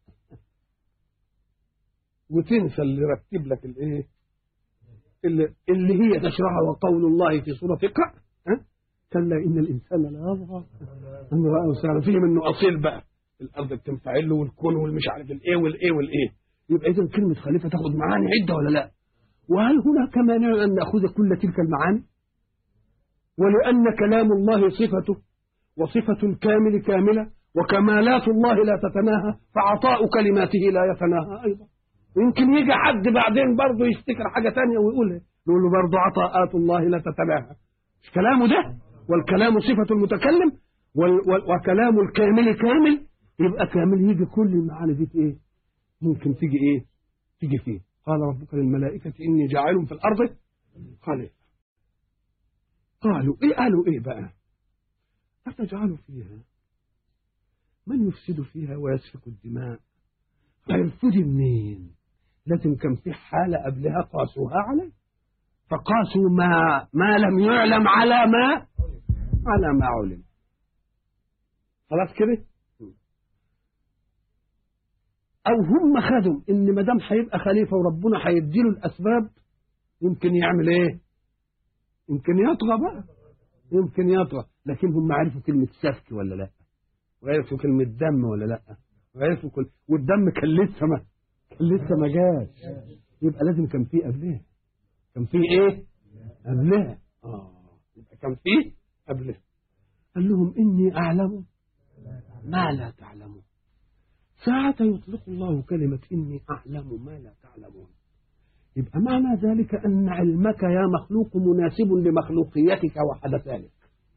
وتنسى اللي رتب لك الايه اللي, اللي هي تشرحها وقول الله في سورة اقرأ ها؟ كلا إن الإنسان لا يطغى أن رأى استغنى فيه منه أصيل بقى الأرض بتنفعل له والكون والمش عارف الإيه والإيه والإيه يبقى إذا كلمة خليفة تاخد معاني عدة ولا لا؟ وهل هناك مانع أن نأخذ كل تلك المعاني؟ ولأن كلام الله صفته وصفة الكامل كاملة وكمالات الله لا تتناهى فعطاء كلماته لا يتناهى أيضا يمكن يجي حد بعدين برضه يفتكر حاجة تانية ويقولها يقول له برضه عطاءات الله لا تتناهى مش كلامه ده والكلام صفة المتكلم وال وال وكلام الكامل كامل يبقى كامل يجي كل المعاني دي في ايه ممكن تيجي ايه تيجي فيه قال ربك للملائكة إني جاعل في الأرض خليفة قالوا ايه قالوا ايه بقى أتجعل فيها من يفسد فيها ويسفك الدماء هيفسد منين لازم كان في حالة قبلها قاسوها عليه فقاسوا ما ما لم يعلم على ما على ما علم خلاص كده او هم خدوا ان ما دام هيبقى خليفه وربنا هيديله الاسباب يمكن يعمل ايه؟ يمكن يطغى بقى يمكن يطغى لكن هم عرفوا كلمه سفك ولا لا؟ وعرفوا كلمه دم ولا لا؟ وعرفوا كل والدم كان لسه ما كان لسه ما جاش يبقى لازم كان فيه قبلها كان فيه ايه؟ قبلها اه يبقى كان فيه قبلها قال لهم اني اعلم ما لا تعلمون ساعة يطلق الله كلمة إني أعلم ما لا تعلمون يبقى معنى ذلك أن علمك يا مخلوق مناسب لمخلوقيتك وحدثانك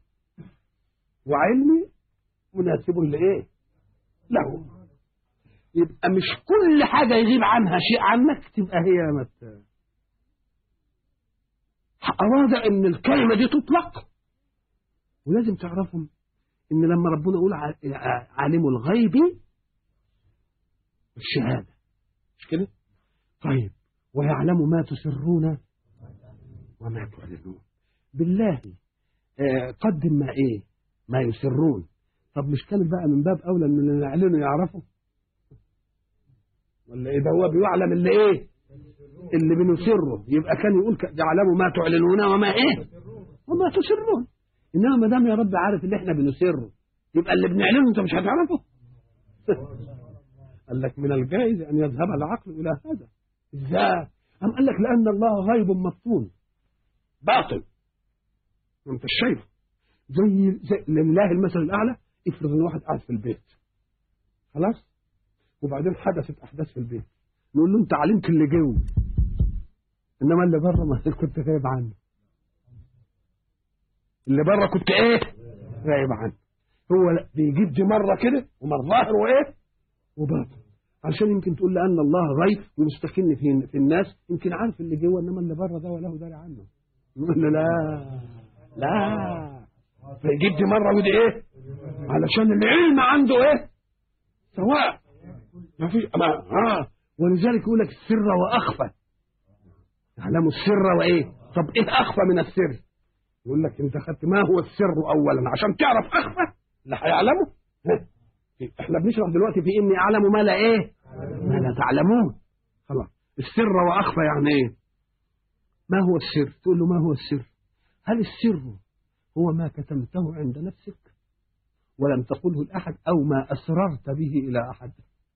وعلمي مناسب لإيه له يبقى مش كل حاجة يغيب عنها شيء عنك تبقى هي مت أراد أن الكلمة دي تطلق ولازم تعرفهم ان لما ربنا يقول عالم الغيب الشهاده مش كده طيب ويعلم ما تسرون وما تعلنون بالله آه قدم ما ايه ما يسرون طب مش كان بقى من باب اولى ان اللي يعلنوا يعرفوا ولا ايه ده هو بيعلم اللي ايه اللي بنسره يبقى كان يقول يعلم ما تعلنون وما ايه وما تسرون انما ما دام يا رب عارف اللي احنا بنسره يبقى اللي بنعلنه انت مش هتعرفه قال لك من الجائز ان يذهب العقل الى هذا ازاي أم قال لك لان الله غيب مفتون باطل انت شايفه زي, زي لله المثل الاعلى افرض ان واحد قاعد في البيت خلاص وبعدين حدثت احداث في البيت نقول له انت علمت اللي جوه انما اللي بره ما كنت غايب عنه اللي بره كنت ايه غايب عنه هو بيجيب دي مره كده ومره ظاهر وايه وباطن عشان يمكن تقول لان الله غيب ومستكن في, في الناس يمكن عارف اللي جوه انما اللي بره ده وله داري عنه نقول له لا لا فيجيب دي مره ودي ايه علشان العلم عنده ايه سواء ما فيش ما اه ولذلك يقول لك السر واخفى يعلم السر وايه طب ايه اخفى من السر يقول لك انت خدت ما هو السر اولا عشان تعرف اخفى اللي هيعلمه احنا بنشرح دلوقتي في اني اعلم ما لا ايه ما لا تعلمون خلاص السر واخفى يعني ايه ما هو السر تقول له ما هو السر هل السر هو ما كتمته عند نفسك ولم تقله لاحد او ما اسررت به الى احد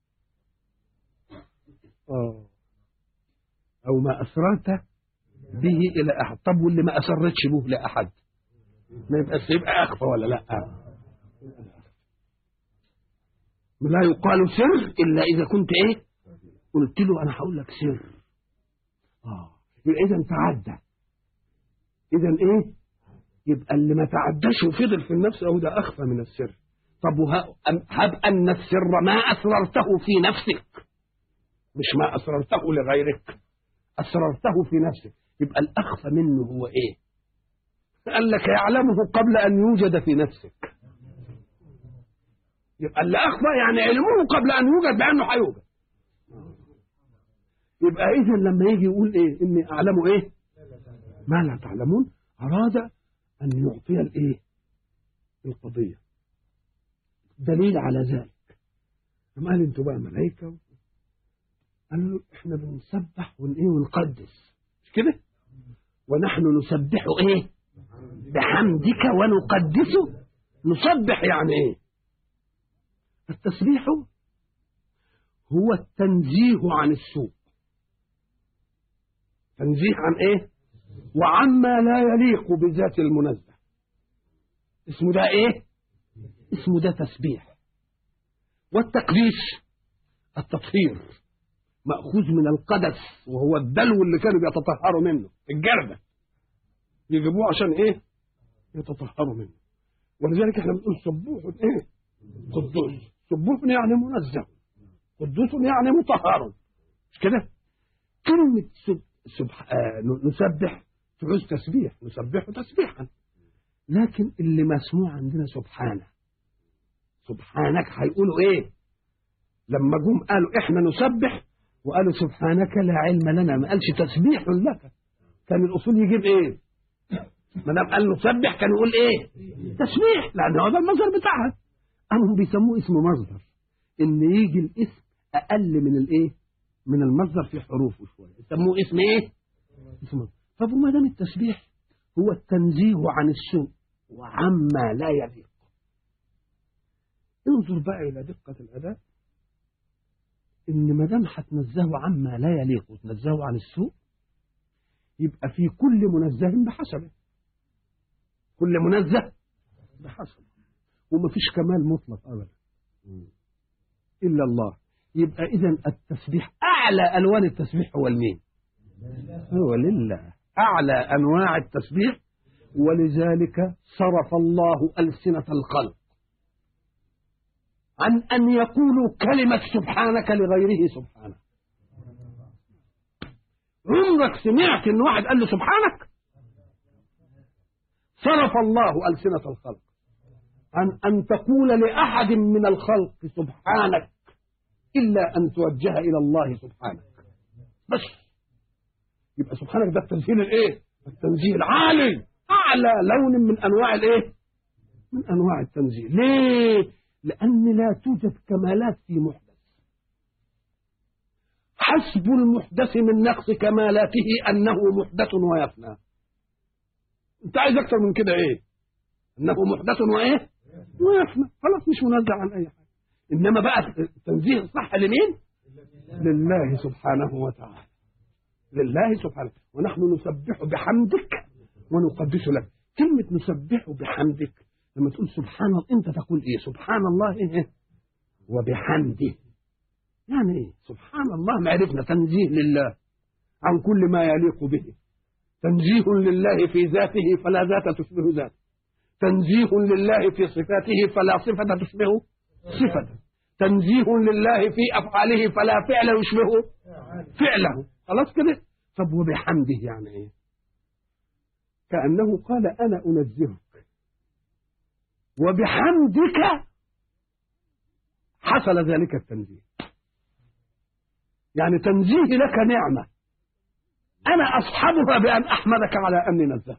اه او ما اسررت به الى احد طب واللي ما اسرتش به لاحد ما يبقى يبقى اخفى ولا لا لا يقال سر الا اذا كنت ايه قلت له انا هقول لك سر اه يبقى اذا تعدى اذا ايه يبقى اللي ما تعداش وفضل في النفس او ده اخفى من السر طب هب ان السر ما اسررته في نفسك مش ما اسررته لغيرك اسررته في نفسك يبقى الأخفى منه هو إيه قال لك يعلمه قبل أن يوجد في نفسك يبقى اللي أخفى يعني علمه قبل أن يوجد بأنه هيوجد يبقى إذا لما يجي يقول إيه إني أعلم إيه ما لا تعلمون أراد أن يعطي الإيه القضية دليل على ذلك لما قال انتوا بقى ملائكة قال له احنا بنسبح ونقيه ونقدس مش كده ونحن نسبح ايه بحمدك ونقدسه نسبح يعني ايه التسبيح هو التنزيه عن السوء تنزيه عن ايه وعما لا يليق بذات المنزه اسمه ده ايه اسمه ده تسبيح والتقديس التطهير مأخوذ من القدس وهو الدلو اللي كانوا بيتطهروا منه الجردة يجيبوه عشان ايه يتطهروا منه ولذلك احنا بنقول سبوح ايه قدوس سبوح يعني منزه قدوس يعني مطهر مش كده كلمة سب... سبح... آه نسبح تعوز تسبيح نسبحه تسبيحا لكن اللي مسموع عندنا سبحانه سبحانك هيقولوا ايه لما جم قالوا احنا نسبح وقالوا سبحانك لا علم لنا ما قالش تسبيح لك كان الاصول يجيب ايه ما دام قال نسبح كان يقول ايه تسبيح لان هو ده المصدر بتاعها قاموا بيسموه اسم مصدر ان يجي الاسم اقل من الايه من المصدر في حروفه شويه يسموه اسم ايه اسم طب وما دام التسبيح هو التنزيه عن السوء وعما لا يليق انظر بقى الى دقه الاداء ان ما دام هتنزهه عما لا يليق وتنزهه عن السوء يبقى في كل منزه بحسبه كل منزه بحسبه ومفيش كمال مطلق ابدا الا الله يبقى اذا التسبيح اعلى الوان التسبيح هو المين هو لله اعلى انواع التسبيح ولذلك صرف الله السنه الخلق عن ان يقولوا كلمه سبحانك لغيره سبحانه عمرك سمعت ان واحد قال له سبحانك صرف الله السنه الخلق عن ان تقول لاحد من الخلق سبحانك الا ان توجه الى الله سبحانك بس يبقى سبحانك ده التنزيل الايه التنزيل العالي اعلى لون من انواع الايه من انواع التنزيل ليه لان لا توجد كمالات في محدث حسب المحدث من نقص كمالاته انه محدث ويفنى انت عايز اكتر من كده ايه انه محدث وايه ويفنى خلاص مش منزع عن اي حاجه انما بقى التنزيه الصح لمين لله سبحانه وتعالى لله سبحانه ونحن نسبح بحمدك ونقدس لك كلمة نسبح بحمدك لما تقول سبحان الله انت تقول ايه سبحان الله ايه وبحمده يعني ايه سبحان الله معرفنا تنزيه لله عن كل ما يليق به تنزيه لله في ذاته فلا ذات تشبه ذاته تنزيه لله في صفاته فلا صفة تشبه صفته تنزيه لله في أفعاله فلا فعل يشبه فعله خلاص كده طب وبحمده يعني ايه كأنه قال أنا أنزهك وبحمدك حصل ذلك التنزيه يعني تنزيه لك نعمة أنا أصحبها بأن أحمدك على أني نزهت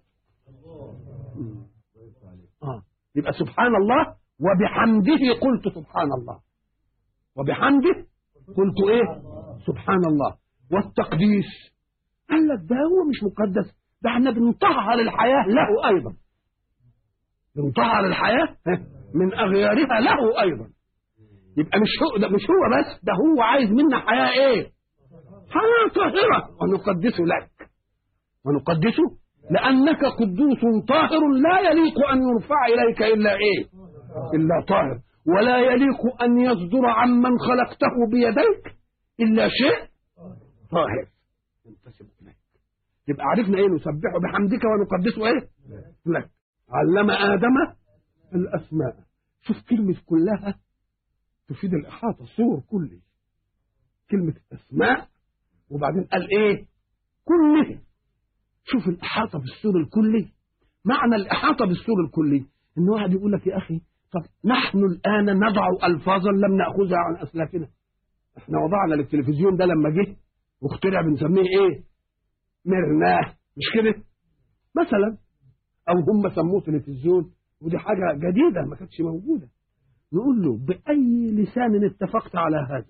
آه. يبقى سبحان الله وبحمده قلت سبحان الله وبحمده قلت ايه سبحان الله والتقديس قال لك ده هو مش مقدس ده احنا بنطهر الحياة له أيضا بنطهر الحياة من أغيارها له أيضا يبقى مش هو ده مش هو بس ده هو عايز منا حياة ايه حياة طاهرة ونقدسه لك ونقدسه لأنك قدوس طاهر لا يليق أن يرفع إليك إلا إيه إلا طاهر ولا يليق أن يصدر عمن خلقته بيديك إلا شيء طاهر ينتسب إليك يبقى عرفنا إيه نسبحه بحمدك ونقدسه إيه لك علم آدم الأسماء شوف كلمة كلها تفيد الإحاطة صور كلي كلمة أسماء وبعدين قال إيه كله شوف الإحاطة بالسور الكلي معنى الإحاطة بالسور الكلي إن واحد يقول لك يا أخي طب نحن الآن نضع ألفاظا لم نأخذها عن أسلافنا احنا وضعنا للتلفزيون ده لما جه واخترع بنسميه ايه مرناه مش كده مثلا او هم سموه تلفزيون ودي حاجة جديدة ما كانتش موجودة نقول له بأي لسان اتفقت على هذا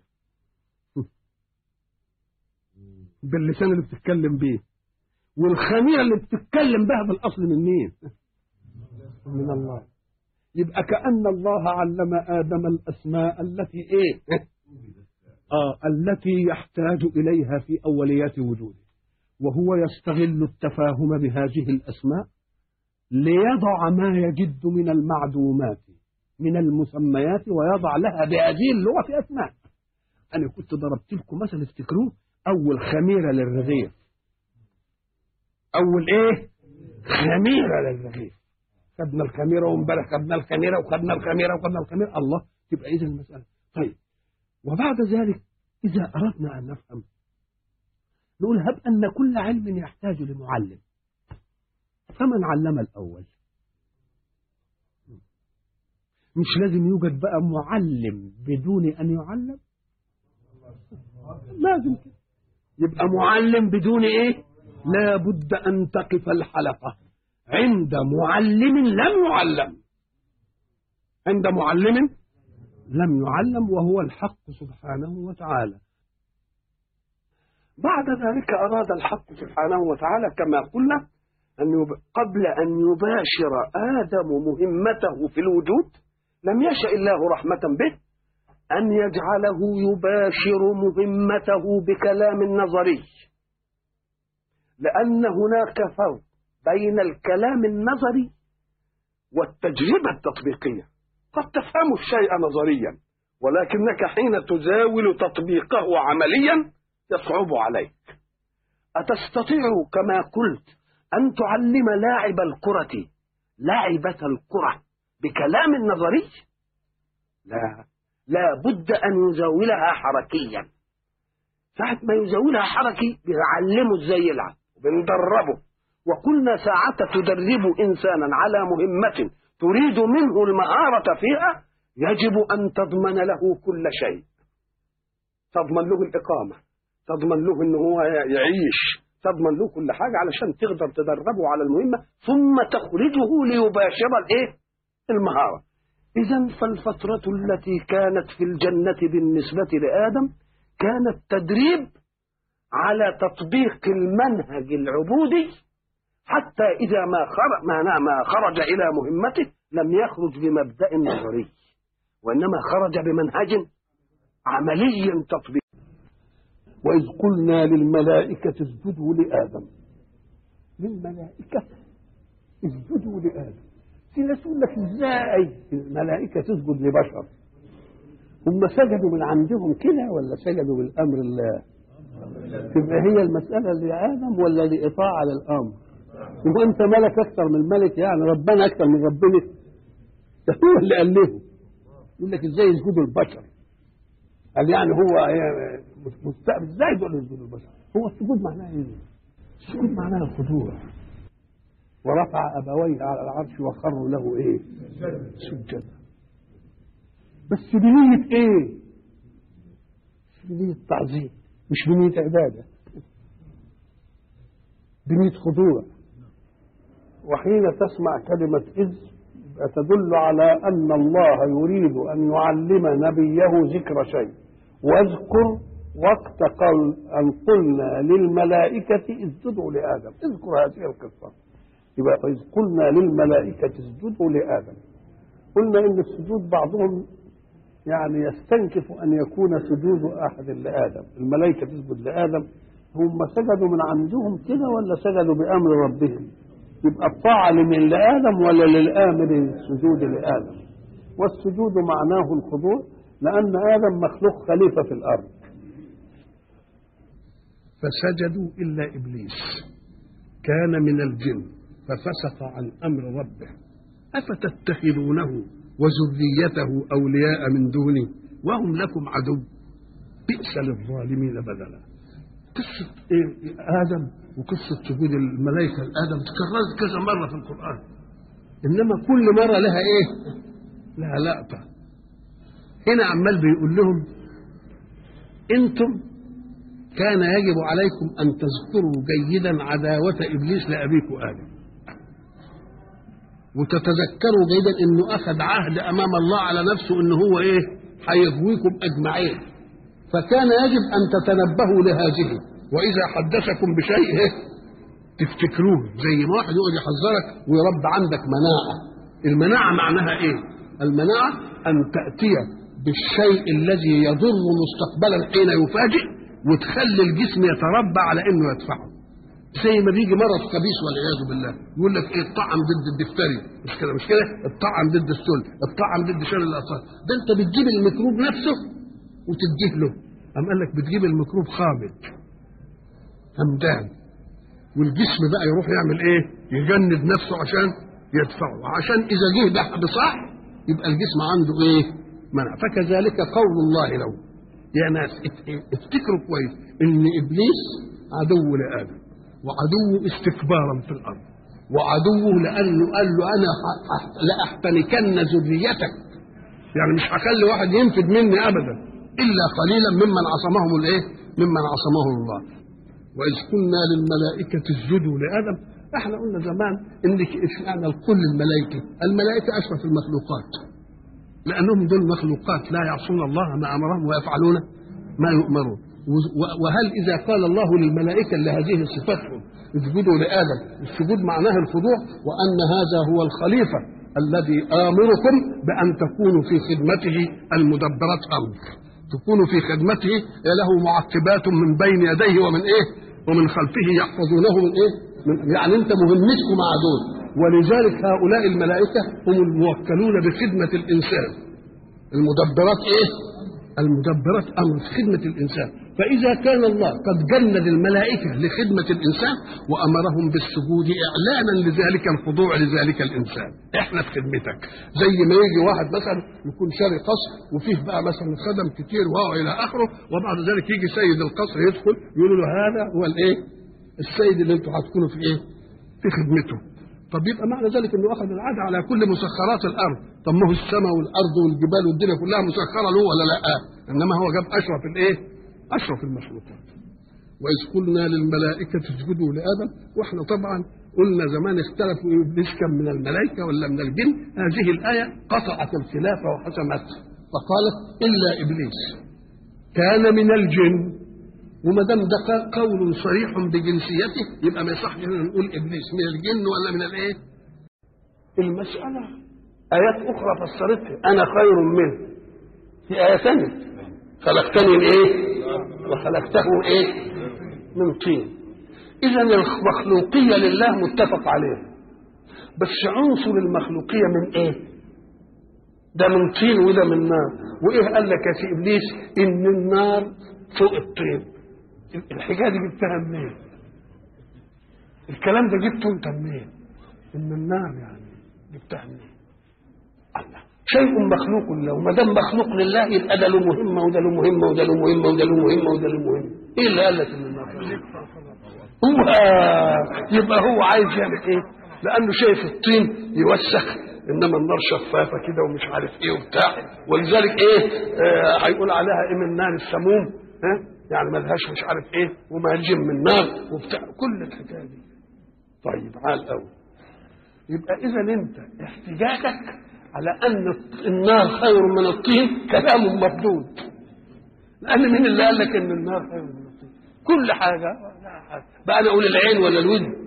باللسان اللي بتتكلم بيه والخميرة اللي بتتكلم بها بالأصل من مين من الله يبقى كأن الله علم آدم الأسماء التي إيه آه التي يحتاج إليها في أوليات وجوده وهو يستغل التفاهم بهذه الأسماء ليضع ما يجد من المعدومات من المسميات ويضع لها بهذه اللغة أسماء أنا كنت ضربت لكم مثلا افتكروه أول خميرة للرغيف أول إيه خميرة للرغيف خدنا الخميرة وامبارح خدنا الخميرة وخدنا الخميرة وخدنا الخميرة الله تبقى إذا المسألة طيب وبعد ذلك إذا أردنا أن نفهم نقول هب أن كل علم يحتاج لمعلم فمن علم الأول مش لازم يوجد بقى معلم بدون أن يعلم لازم كده يبقى معلم بدون إيه لا بد أن تقف الحلقة عند معلم لم يعلم عند معلم لم يعلم وهو الحق سبحانه وتعالى بعد ذلك أراد الحق سبحانه وتعالى كما قلنا أن يب... قبل أن يباشر آدم مهمته في الوجود لم يشأ الله رحمة به أن يجعله يباشر مهمته بكلام نظري لأن هناك فرق بين الكلام النظري والتجربة التطبيقية قد تفهم الشيء نظريا ولكنك حين تزاول تطبيقه عمليا يصعب عليك أتستطيع كما قلت أن تعلم لاعب الكرة لاعبة الكرة بكلام نظري لا لا بد أن يزاولها حركيا ساعة ما يزاولها حركي بنعلمه ازاي يلعب بندربه وقلنا ساعة تدرب إنسانا على مهمة تريد منه المهارة فيها يجب أن تضمن له كل شيء تضمن له الإقامة تضمن له أنه هو يعيش تضمن له كل حاجة علشان تقدر تدربه على المهمة ثم تخرجه ليباشر الإيه؟ المهارة إذا فالفترة التي كانت في الجنة بالنسبة لآدم كانت تدريب على تطبيق المنهج العبودي حتى إذا ما خرج, ما, ما خرج إلى مهمته لم يخرج بمبدأ نظري وإنما خرج بمنهج عملي تطبيقي وإذ قلنا للملائكة اسجدوا لآدم للملائكة اسجدوا لآدم في ناس يقول لك ازاي الملائكة تسجد لبشر هم سجدوا من عندهم كده ولا سجدوا بالأمر الله تبقى هي المسألة لآدم ولا لإطاعة للأمر هو أنت ملك أكثر من الملك يعني ربنا أكثر من ربنا ده هو اللي قال له يقول لك ازاي يسجدوا البشر قال يعني هو مستقبل ازاي دول يسجدوا البشر هو السجود معناه ايه السجود معناه الخضوع ورفع ابويه على العرش وخروا له ايه سجدا بس بنية ايه مش بنية تعظيم مش بنية عبادة بنية خضوع وحين تسمع كلمة إذ تدل على أن الله يريد أن يعلم نبيه ذكر شيء واذكر وقت قول أن قلنا للملائكة اسجدوا لآدم اذكر هذه القصة يبقى إذ قلنا للملائكة اسجدوا لآدم قلنا إن السجود بعضهم يعني يستنكف أن يكون سجود أحد لآدم الملائكة تسجد لآدم هم سجدوا من عندهم كده ولا سجدوا بأمر ربهم يبقى الطاعة لمن لآدم ولا للآمر السجود لآدم والسجود معناه الخضوع لأن آدم مخلوق خليفة في الأرض فسجدوا إلا إبليس كان من الجن ففسق عن أمر ربه أفتتخذونه وذريته أولياء من دوني وهم لكم عدو بئس للظالمين بدلا قصة إيه آدم وقصة سجود الملائكة لآدم تكررت كذا مرة في القرآن إنما كل مرة لها إيه؟ لها لقطة هنا عمال بيقول لهم أنتم كان يجب عليكم أن تذكروا جيدا عداوة إبليس لأبيكم آدم وتتذكروا جيدا انه اخذ عهد امام الله على نفسه ان هو ايه هيغويكم اجمعين فكان يجب ان تتنبهوا لهذه واذا حدثكم بشيء إيه؟ تفتكروه زي ما واحد يقعد يحذرك ويربى عندك مناعه المناعه معناها ايه المناعه ان تاتي بالشيء الذي يضر مستقبلا حين يفاجئ وتخلي الجسم يتربى على انه يدفعه زي ما بيجي مرض خبيث والعياذ بالله يقول لك ايه الطعم ضد الدفتري مش كده مش كده الطعم ضد السل الطعم ضد شلل الاطفال ده انت بتجيب الميكروب نفسه وتديه له قام قال لك بتجيب الميكروب خامد همدان والجسم بقى يروح يعمل ايه يجند نفسه عشان يدفعه عشان اذا جه بصح يبقى الجسم عنده ايه منع فكذلك قول الله له يا ناس افتكروا كويس ان ابليس عدو لادم وعدوه استكبارا في الارض وعدوه لانه قال له انا لاحتنكن ذريتك يعني مش هخلي واحد ينفد مني ابدا الا قليلا ممن عصمهم الايه؟ ممن عصمهم الله واذ قلنا للملائكه اسجدوا لادم احنا قلنا زمان ان اشمعنى الكل الملائكه الملائكه اشرف المخلوقات لانهم دول مخلوقات لا يعصون الله ما امرهم ويفعلون ما يؤمرون و- وهل اذا قال الله للملائكه لهذه صفاتهم اسجدوا لادم السجود معناه الخضوع وان هذا هو الخليفه الذي امركم بان تكونوا في خدمته المدبرات امر تكونوا في خدمته له معقبات من بين يديه ومن ايه ومن خلفه يحفظونه من ايه من يعني انت مهمتكم مع دول ولذلك هؤلاء الملائكه هم الموكلون بخدمه الانسان المدبرات ايه المدبرات امر في خدمه الانسان فاذا كان الله قد جند الملائكه لخدمه الانسان وامرهم بالسجود اعلانا لذلك الخضوع لذلك الانسان احنا في خدمتك زي ما يجي واحد مثلا يكون شاري قصر وفيه بقى مثلا خدم كتير وهو الى اخره وبعد ذلك يجي سيد القصر يدخل يقول له هذا هو الايه السيد اللي انتم هتكونوا في ايه في خدمته طب يبقى معنى ذلك انه اخذ العهد على كل مسخرات الارض طب ما هو السماء والارض والجبال والدنيا كلها مسخره له ولا لا انما هو جاب اشرف الايه اشرف المخلوقات واذ قلنا للملائكه اسجدوا لادم واحنا طبعا قلنا زمان اختلفوا ابليس كان من الملائكه ولا من الجن هذه الايه قطعت الخلاف وحسمت فقالت الا ابليس كان من الجن وما دام ده قول صريح بجنسيته يبقى ما يصحش ان نقول ابليس من الجن ولا من الايه؟ المساله ايات اخرى فسرتها انا خير منه في ايه ثانيه خلقتني من ايه؟ وخلقته ايه؟ من طين اذا المخلوقيه لله متفق عليها بس عنصر المخلوقيه من ايه؟ ده من طين وده من نار وايه قال لك يا سي ابليس ان النار فوق الطين الحكايه دي جبتها منين؟ الكلام ده جبته انت منين؟ ان النار يعني جبتها منين؟ الله شيء مخلوق له وما دام مخلوق لله يبقى ده له مهمه وده له مهمه وده له مهمه وده له مهمه وده له مهمه ايه اللي قال لك ان النار هو يبقى هو عايز يعمل ايه؟ لانه شايف الطين يوسخ انما النار شفافه كده ومش عارف ايه وبتاع ولذلك ايه آه هيقول عليها ايه من نار السموم ها يعني ملهاش مش عارف ايه ومهجم من نار وبتاع كل الحكايه دي طيب عال قوي يبقى اذا انت احتجاجك على ان النار خير من الطين كلام مردود لان مين اللي قال لك ان النار خير من الطين كل حاجه بقى انا اقول العين ولا الودن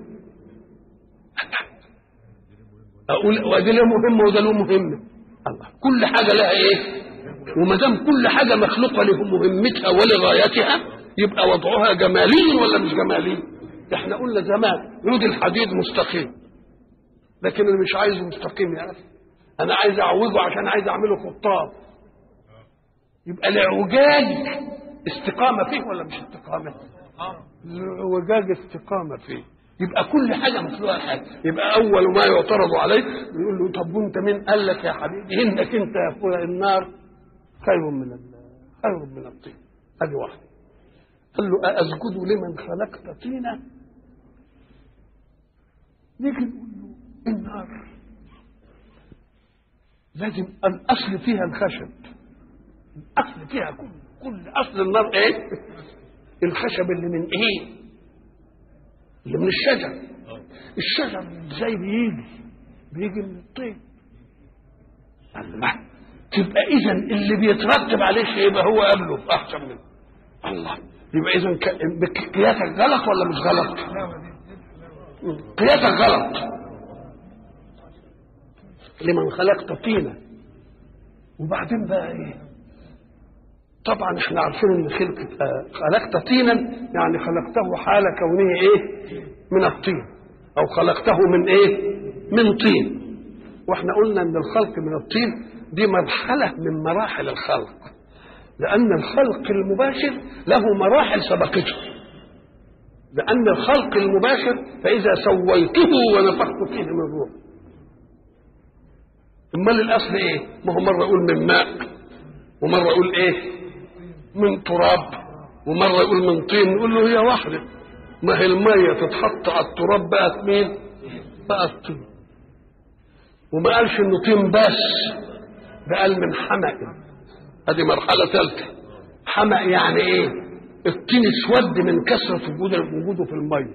اقول وده له مهمه وده له مهمه الله كل حاجه لها ايه وما دام كل حاجه مخلوقه له مهمتها ولغايتها يبقى وضعها جمالي ولا مش جمالي احنا قلنا زمان عود الحديد مستقيم لكن انا مش عايزه مستقيم يا اخي انا عايز اعوجه عشان عايز اعمله خطاب يبقى الاعوجاج استقامه فيه ولا مش استقامه الاعوجاج استقامه فيه يبقى كل حاجه مخلوقه حاجه يبقى اول ما يعترض عليه يقول له طب وانت مين قال لك يا حبيبي انك انت يا اخويا النار خير من خير من الطين هذه واحده قال له أأسجد لمن خلقت طينا نيجي نقول له النار لازم الأصل فيها الخشب الأصل فيها كل كل أصل النار إيه؟ الخشب اللي من إيه؟ اللي من الشجر الشجر ازاي بيجي؟ بيجي من الطين الله تبقى اذا اللي بيترتب عليه شيء يبقى هو قبله احسن منه الله يبقى اذا قياسك غلط ولا مش غلط قياسك غلط لمن خلقت طينا وبعدين بقى ايه طبعا احنا عارفين ان خلقت خلقت طينا يعني خلقته حال كونه ايه من الطين او خلقته من ايه من طين واحنا قلنا ان الخلق من الطين دي مرحلة من مراحل الخلق لأن الخلق المباشر له مراحل سبقته لأن الخلق المباشر فإذا سويته ونفخت فيه من روح أمال الأصل إيه؟ ما هو مرة يقول من ماء ومرة يقول إيه؟ من تراب ومرة يقول من طين نقول له هي واحدة ما هي المية تتحط على التراب بقت مين؟ بقت طين وما قالش إنه طين بس ده قال من حمأ هذه مرحلة ثالثة حمأ يعني ايه الطين اسود من كثرة وجوده وجوده في المية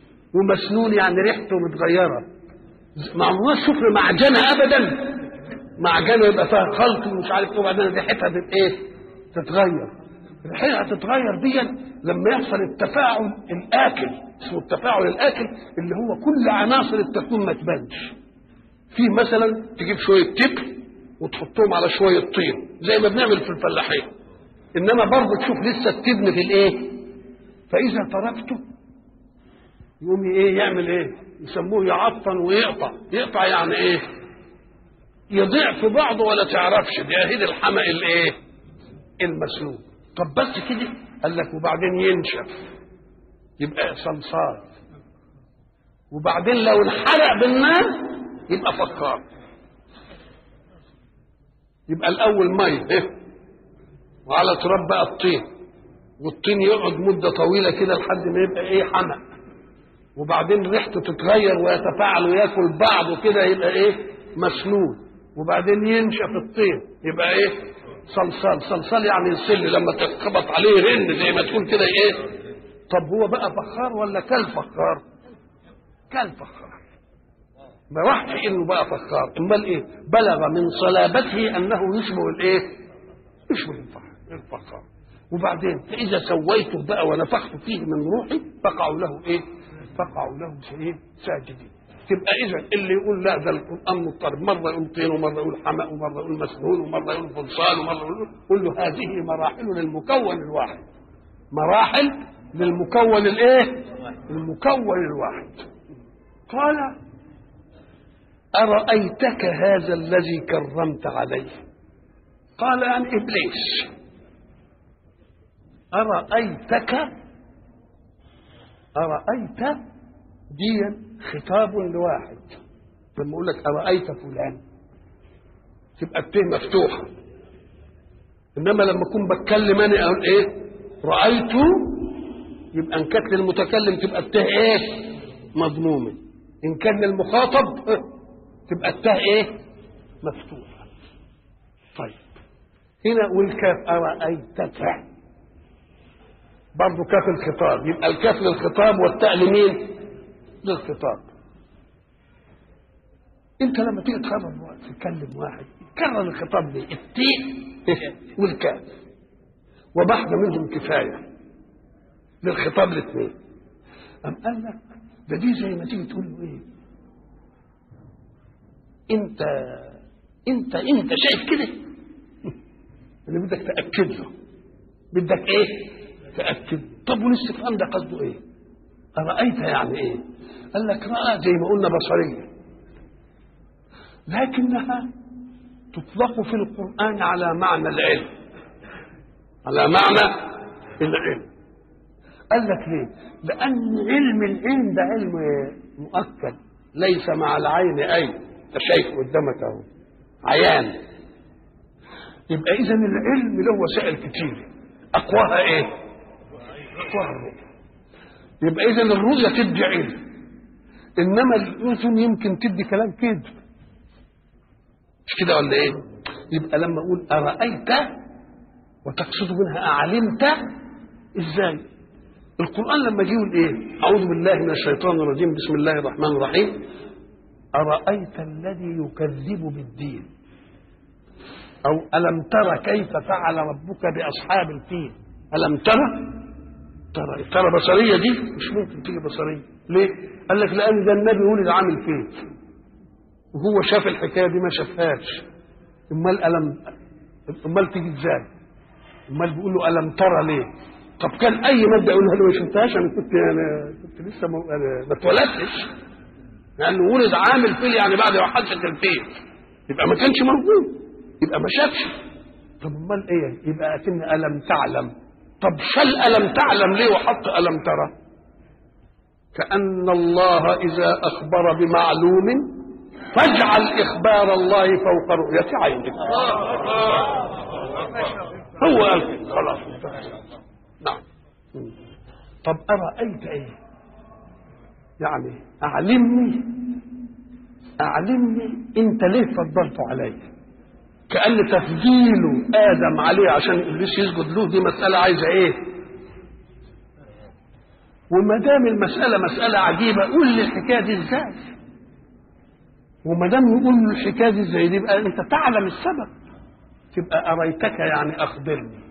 ومسنون يعني ريحته متغيرة ما عمرناش شفنا معجنة أبدا
معجنه يبقى فيها خلط ومش عارف ايه وبعدين ريحتها تت- ايه تتغير ريحتها تتغير دي لما يحصل التفاعل الاكل اسمه التفاعل الاكل اللي هو كل عناصر التكوين ما تبانش في مثلا تجيب شويه تبن وتحطهم على شويه طين زي ما بنعمل في الفلاحين انما برضه تشوف لسه التبن في الايه فاذا تركته يقوم ايه يعمل ايه يسموه يعطن ويقطع يقطع يعني ايه يضيع في بعضه ولا تعرفش دي اهيد الحمق الايه المسلوق طب بس كده قال لك وبعدين ينشف يبقى صلصال وبعدين لو انحرق بالنار يبقى فكار يبقى الاول ميه إيه؟ وعلى تراب بقى الطين والطين يقعد مده طويله كده لحد ما يبقى ايه حمق وبعدين ريحته تتغير ويتفاعل وياكل بعض وكده يبقى ايه مسنون وبعدين ينشف الطين يبقى ايه صلصال صلصال يعني يصل لما تتخبط عليه رن زي ما تقول كده ايه طب هو بقى فخار ولا كل فخار كل فخار ما راحش انه بقى فخار امال ايه بلغ من صلابته انه يشبه الايه يشبه الفخار الفخار وبعدين فاذا سويته بقى ونفخت فيه من روحي فقعوا له ايه فقعوا له ايه ساجدين تبقى اذا اللي يقول لا ده القران مضطرب مره يقول طين ومره يقول حمأ ومره يقول مسنون ومره يقول فلصان ومره يقول قل له هذه مراحل للمكون الواحد مراحل للمكون الايه المكون الواحد قال أرأيتك هذا الذي كرمت عليه قال عن إبليس أرأيتك أرأيت دي خطاب لواحد لما أقول لك أرأيت فلان تبقى الته مفتوحة إنما لما أكون بتكلم أنا أقول إيه رأيت يبقى إن كانت للمتكلم تبقى الته إيه مضمومة إن كان للمخاطب تبقى الته إيه مفتوحة طيب هنا والكاف أرأيتك برضه كاف الخطاب يبقى الكاف للخطاب والتاء لمين؟ للخطاب انت لما تيجي تخرج واحد تتكلم واحد كرر الخطاب ليه؟ التاء والكاف وبحث منهم كفايه للخطاب الاثنين أم قال لك ده دي زي ما تيجي تقول له ايه؟ انت انت انت شايف كده؟ اللي بدك تاكد له بدك ايه؟ تأكد طب والاستفهام ده قصده ايه أرأيت يعني ايه قال لك رأى زي ما قلنا بصرية لكنها تطلق في القرآن على معنى العلم على معنى العلم قال لك ليه لأن علم العلم ده علم مؤكد ليس مع العين أي انت شايف قدامك اهو عيان يبقى إذا العلم له وسائل كتير أقواها إيه؟ أقواها الرؤية يبقى إذا الرؤية تدي علم إنما الأذن يمكن تدي كلام كذب مش كده ولا إيه؟ يبقى لما أقول أرأيت وتقصد منها أعلمت إزاي؟ القرآن لما جه يقول إيه؟ أعوذ بالله من الشيطان الرجيم بسم الله الرحمن الرحيم أرأيت الذي يكذب بالدين أو ألم تر كيف فعل ربك بأصحاب الفيل ألم ترى ترى ترى بصرية دي مش ممكن تيجي بصرية ليه قال لك لأن ده النبي ولد عامل فيل وهو شاف الحكاية دي ما شافهاش امال ألم امال تيجي ازاي امال بيقول له ألم ترى ليه طب كان أي مادة يقولها له ما شفتهاش أنا كنت أنا كنت لسه ما أنا ما اتولدتش لأنه ولد عامل فيل يعني بعد ما حدث الفيل يبقى ما كانش موجود يبقى ما شافش طب امال ايه يبقى اتم الم تعلم طب شل الم تعلم ليه وحط الم ترى كان الله اذا اخبر بمعلوم فاجعل اخبار الله فوق رؤيه عينك هو قال كده، خلاص نعم طب ارايت ايه يعني اعلمني اعلمني انت ليه فضلت علي كأن تفضيل آدم عليه عشان إبليس يسجد له دي مسألة عايزة إيه؟ وما دام المسألة مسألة عجيبة قول لي الحكاية دي إزاي؟
وما دام يقول له الحكايه دي زي دي يبقى انت تعلم السبب تبقى اريتك يعني اخبرني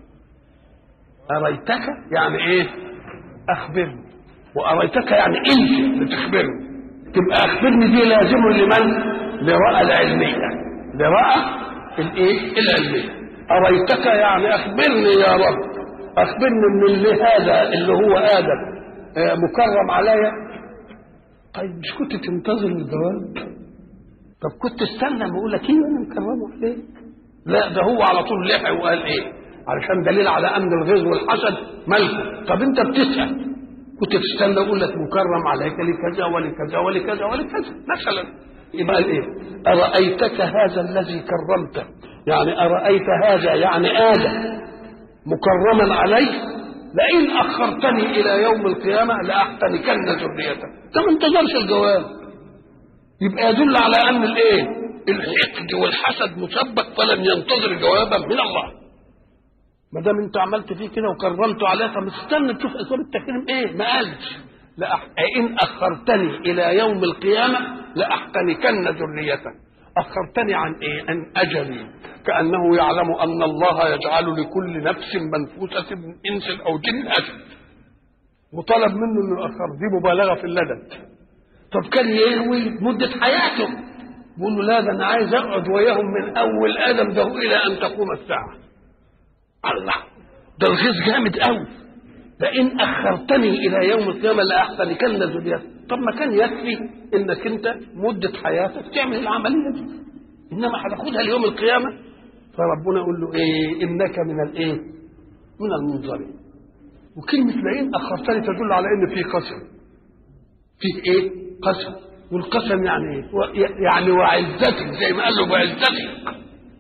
اريتك يعني ايه اخبرني واريتك يعني انت بتخبرني تبقى اخبرني دي لازم لمن لرأى العلميه لرأى الايه العلميه اريتك يعني اخبرني يا رب اخبرني من اللي هذا اللي هو ادم آه، مكرم عليا طيب مش كنت تنتظر الجواب طب كنت استنى ما اقول لك ايه انا مكرمه عليك لا ده هو على طول لحق وقال ايه علشان دليل على ان الغيظ والحسد ملكه طب انت بتسال كنت تستنى اقول لك مكرم عليك لكذا ولكذا ولكذا ولكذا مثلا يبقى قال ايه ارايتك هذا الذي كرمته يعني ارايت هذا يعني ادم مكرما عليه لئن اخرتني الى يوم القيامه لاحتنكن ذريته ده ما انتظرش الجواب يبقى يدل على ان الايه الحقد والحسد مسبق فلم ينتظر جوابا من الله ما دام انت عملت فيه كده وكرمته عليه طب استنى تشوف اسباب التكريم ايه ما قالش لأح... ان اخرتني الى يوم القيامه لاحتنكن ذريته اخرتني عن ايه عن اجلي كانه يعلم ان الله يجعل لكل نفس منفوسه من انس او جن اجل وطلب منه انه ياخر دي مبالغه في اللدد طب كان يروي مده حياته بيقول له لا ده انا عايز اقعد وياهم من اول ادم ده الى ان تقوم الساعه الله ده الغيظ جامد قوي لئن اخرتني الى يوم القيامه لاحتنكن ذريتي طب ما كان يكفي انك انت مده حياتك تعمل العمليه دي انما هتاخدها ليوم القيامه فربنا يقول له ايه انك من الايه من المنظرين وكلمه لئن اخرتني تدل على ان في قسم فيه ايه قسم والقسم يعني ايه و- يعني وعزتك زي ما قال له وعزتك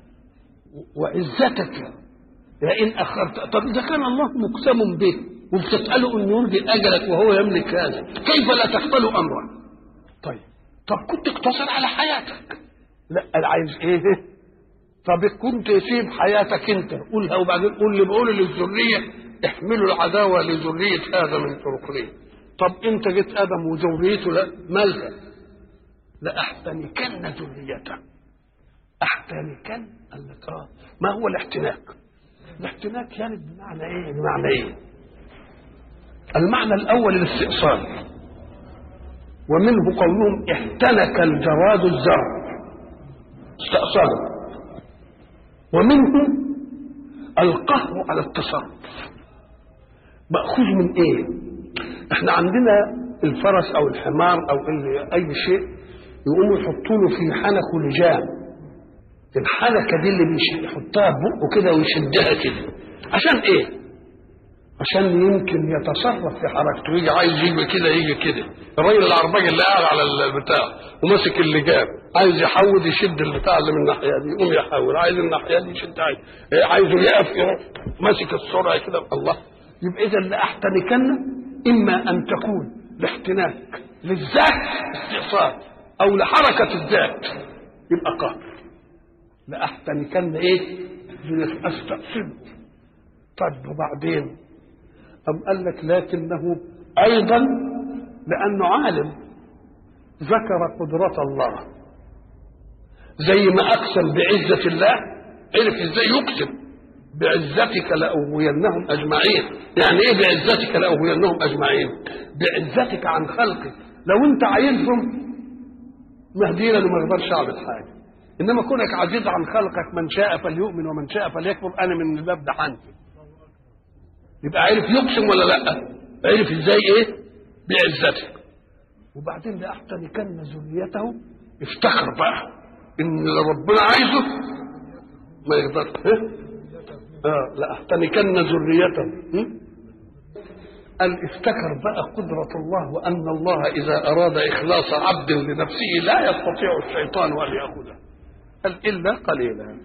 وعزتك لئن اخرت طب اذا كان الله مقسم به وبتساله انه يرضي اجلك وهو يملك هذا كيف لا تقبل امره طيب طب كنت اقتصر على حياتك لا أنا عايز ايه طب كنت تسيب حياتك انت قولها وبعدين قول لي بقول للذريه احملوا العداوه لذريه هذا من طرقين طب انت جيت ادم وذريته لا مالها لاحتنكن ذريته احتنكن قال لك اه ما هو الاحتناك الاحتناك يعني بمعنى ايه بمعنى ايه المعنى الاول الاستئصال ومنه قولهم احتنك الجراد الزرع استأصاله ومنه القهر على التصرف مأخوذ من ايه احنا عندنا الفرس او الحمار او اللي اي شيء يقوموا يحطوا له في حنكه لجام الحنكه دي اللي بيش- يحطها بقه كده ويشدها كده عشان ايه عشان يمكن يتصرف في حركته يجي عايز يجي كده يجي كده الراجل العرباج اللي قاعد على البتاع وماسك اللجام عايز يحود يشد البتاع اللي من الناحيه دي يقوم يحاول عايز الناحيه دي يشد عايز إيه، عايزه يقف يروح ماسك السرعه كده الله يبقى اذا لاحتنكن اما ان تكون لاحتناك للذات استئصال او لحركه الذات يبقى قهر لاحتنكن ايه استأصل طيب وبعدين أم قال لك لكنه أيضا لأنه عالم ذكر قدرة الله زي ما أقسم بعزة الله عرف إزاي يقسم بعزتك لأغوينهم أجمعين يعني إيه بعزتك لأغوينهم أجمعين بعزتك عن خلقك لو أنت عايزهم مهدينا ما يقدرش أعمل حاجة إنما كونك عزيز عن خلقك من شاء فليؤمن ومن شاء فليكفر أنا من الباب ده حنفي يبقى عرف يقسم ولا لا عرف ازاي ايه بعزته وبعدين لاحتنكن ذريته افتخر بقى ان اللي ربنا عايزه ما يقدرش إيه؟ اه لاحتنكن ذريته م? قال افتكر بقى قدرة الله وأن الله إذا أراد إخلاص عبد لنفسه لا يستطيع الشيطان أن يأخذه قال إلا قليلا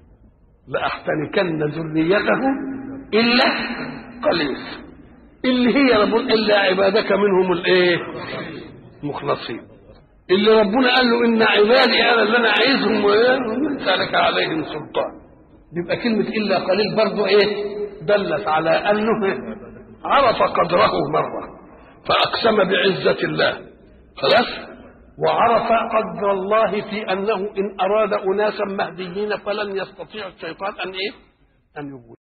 لأحتنكن ذريته إلا قليل اللي هي ربنا إلا عبادك منهم الإيه مخلصين اللي ربنا قال له إن عبادي أنا اللي أنا عايزهم ومن سألك عليهم سلطان يبقى كلمة إلا قليل برضو إيه دلت على أنه عرف قدره مرة فأقسم بعزة الله خلاص
وعرف قدر الله في انه ان اراد اناسا مهديين فلن يستطيع الشيطان ان ايه؟ ان يغوي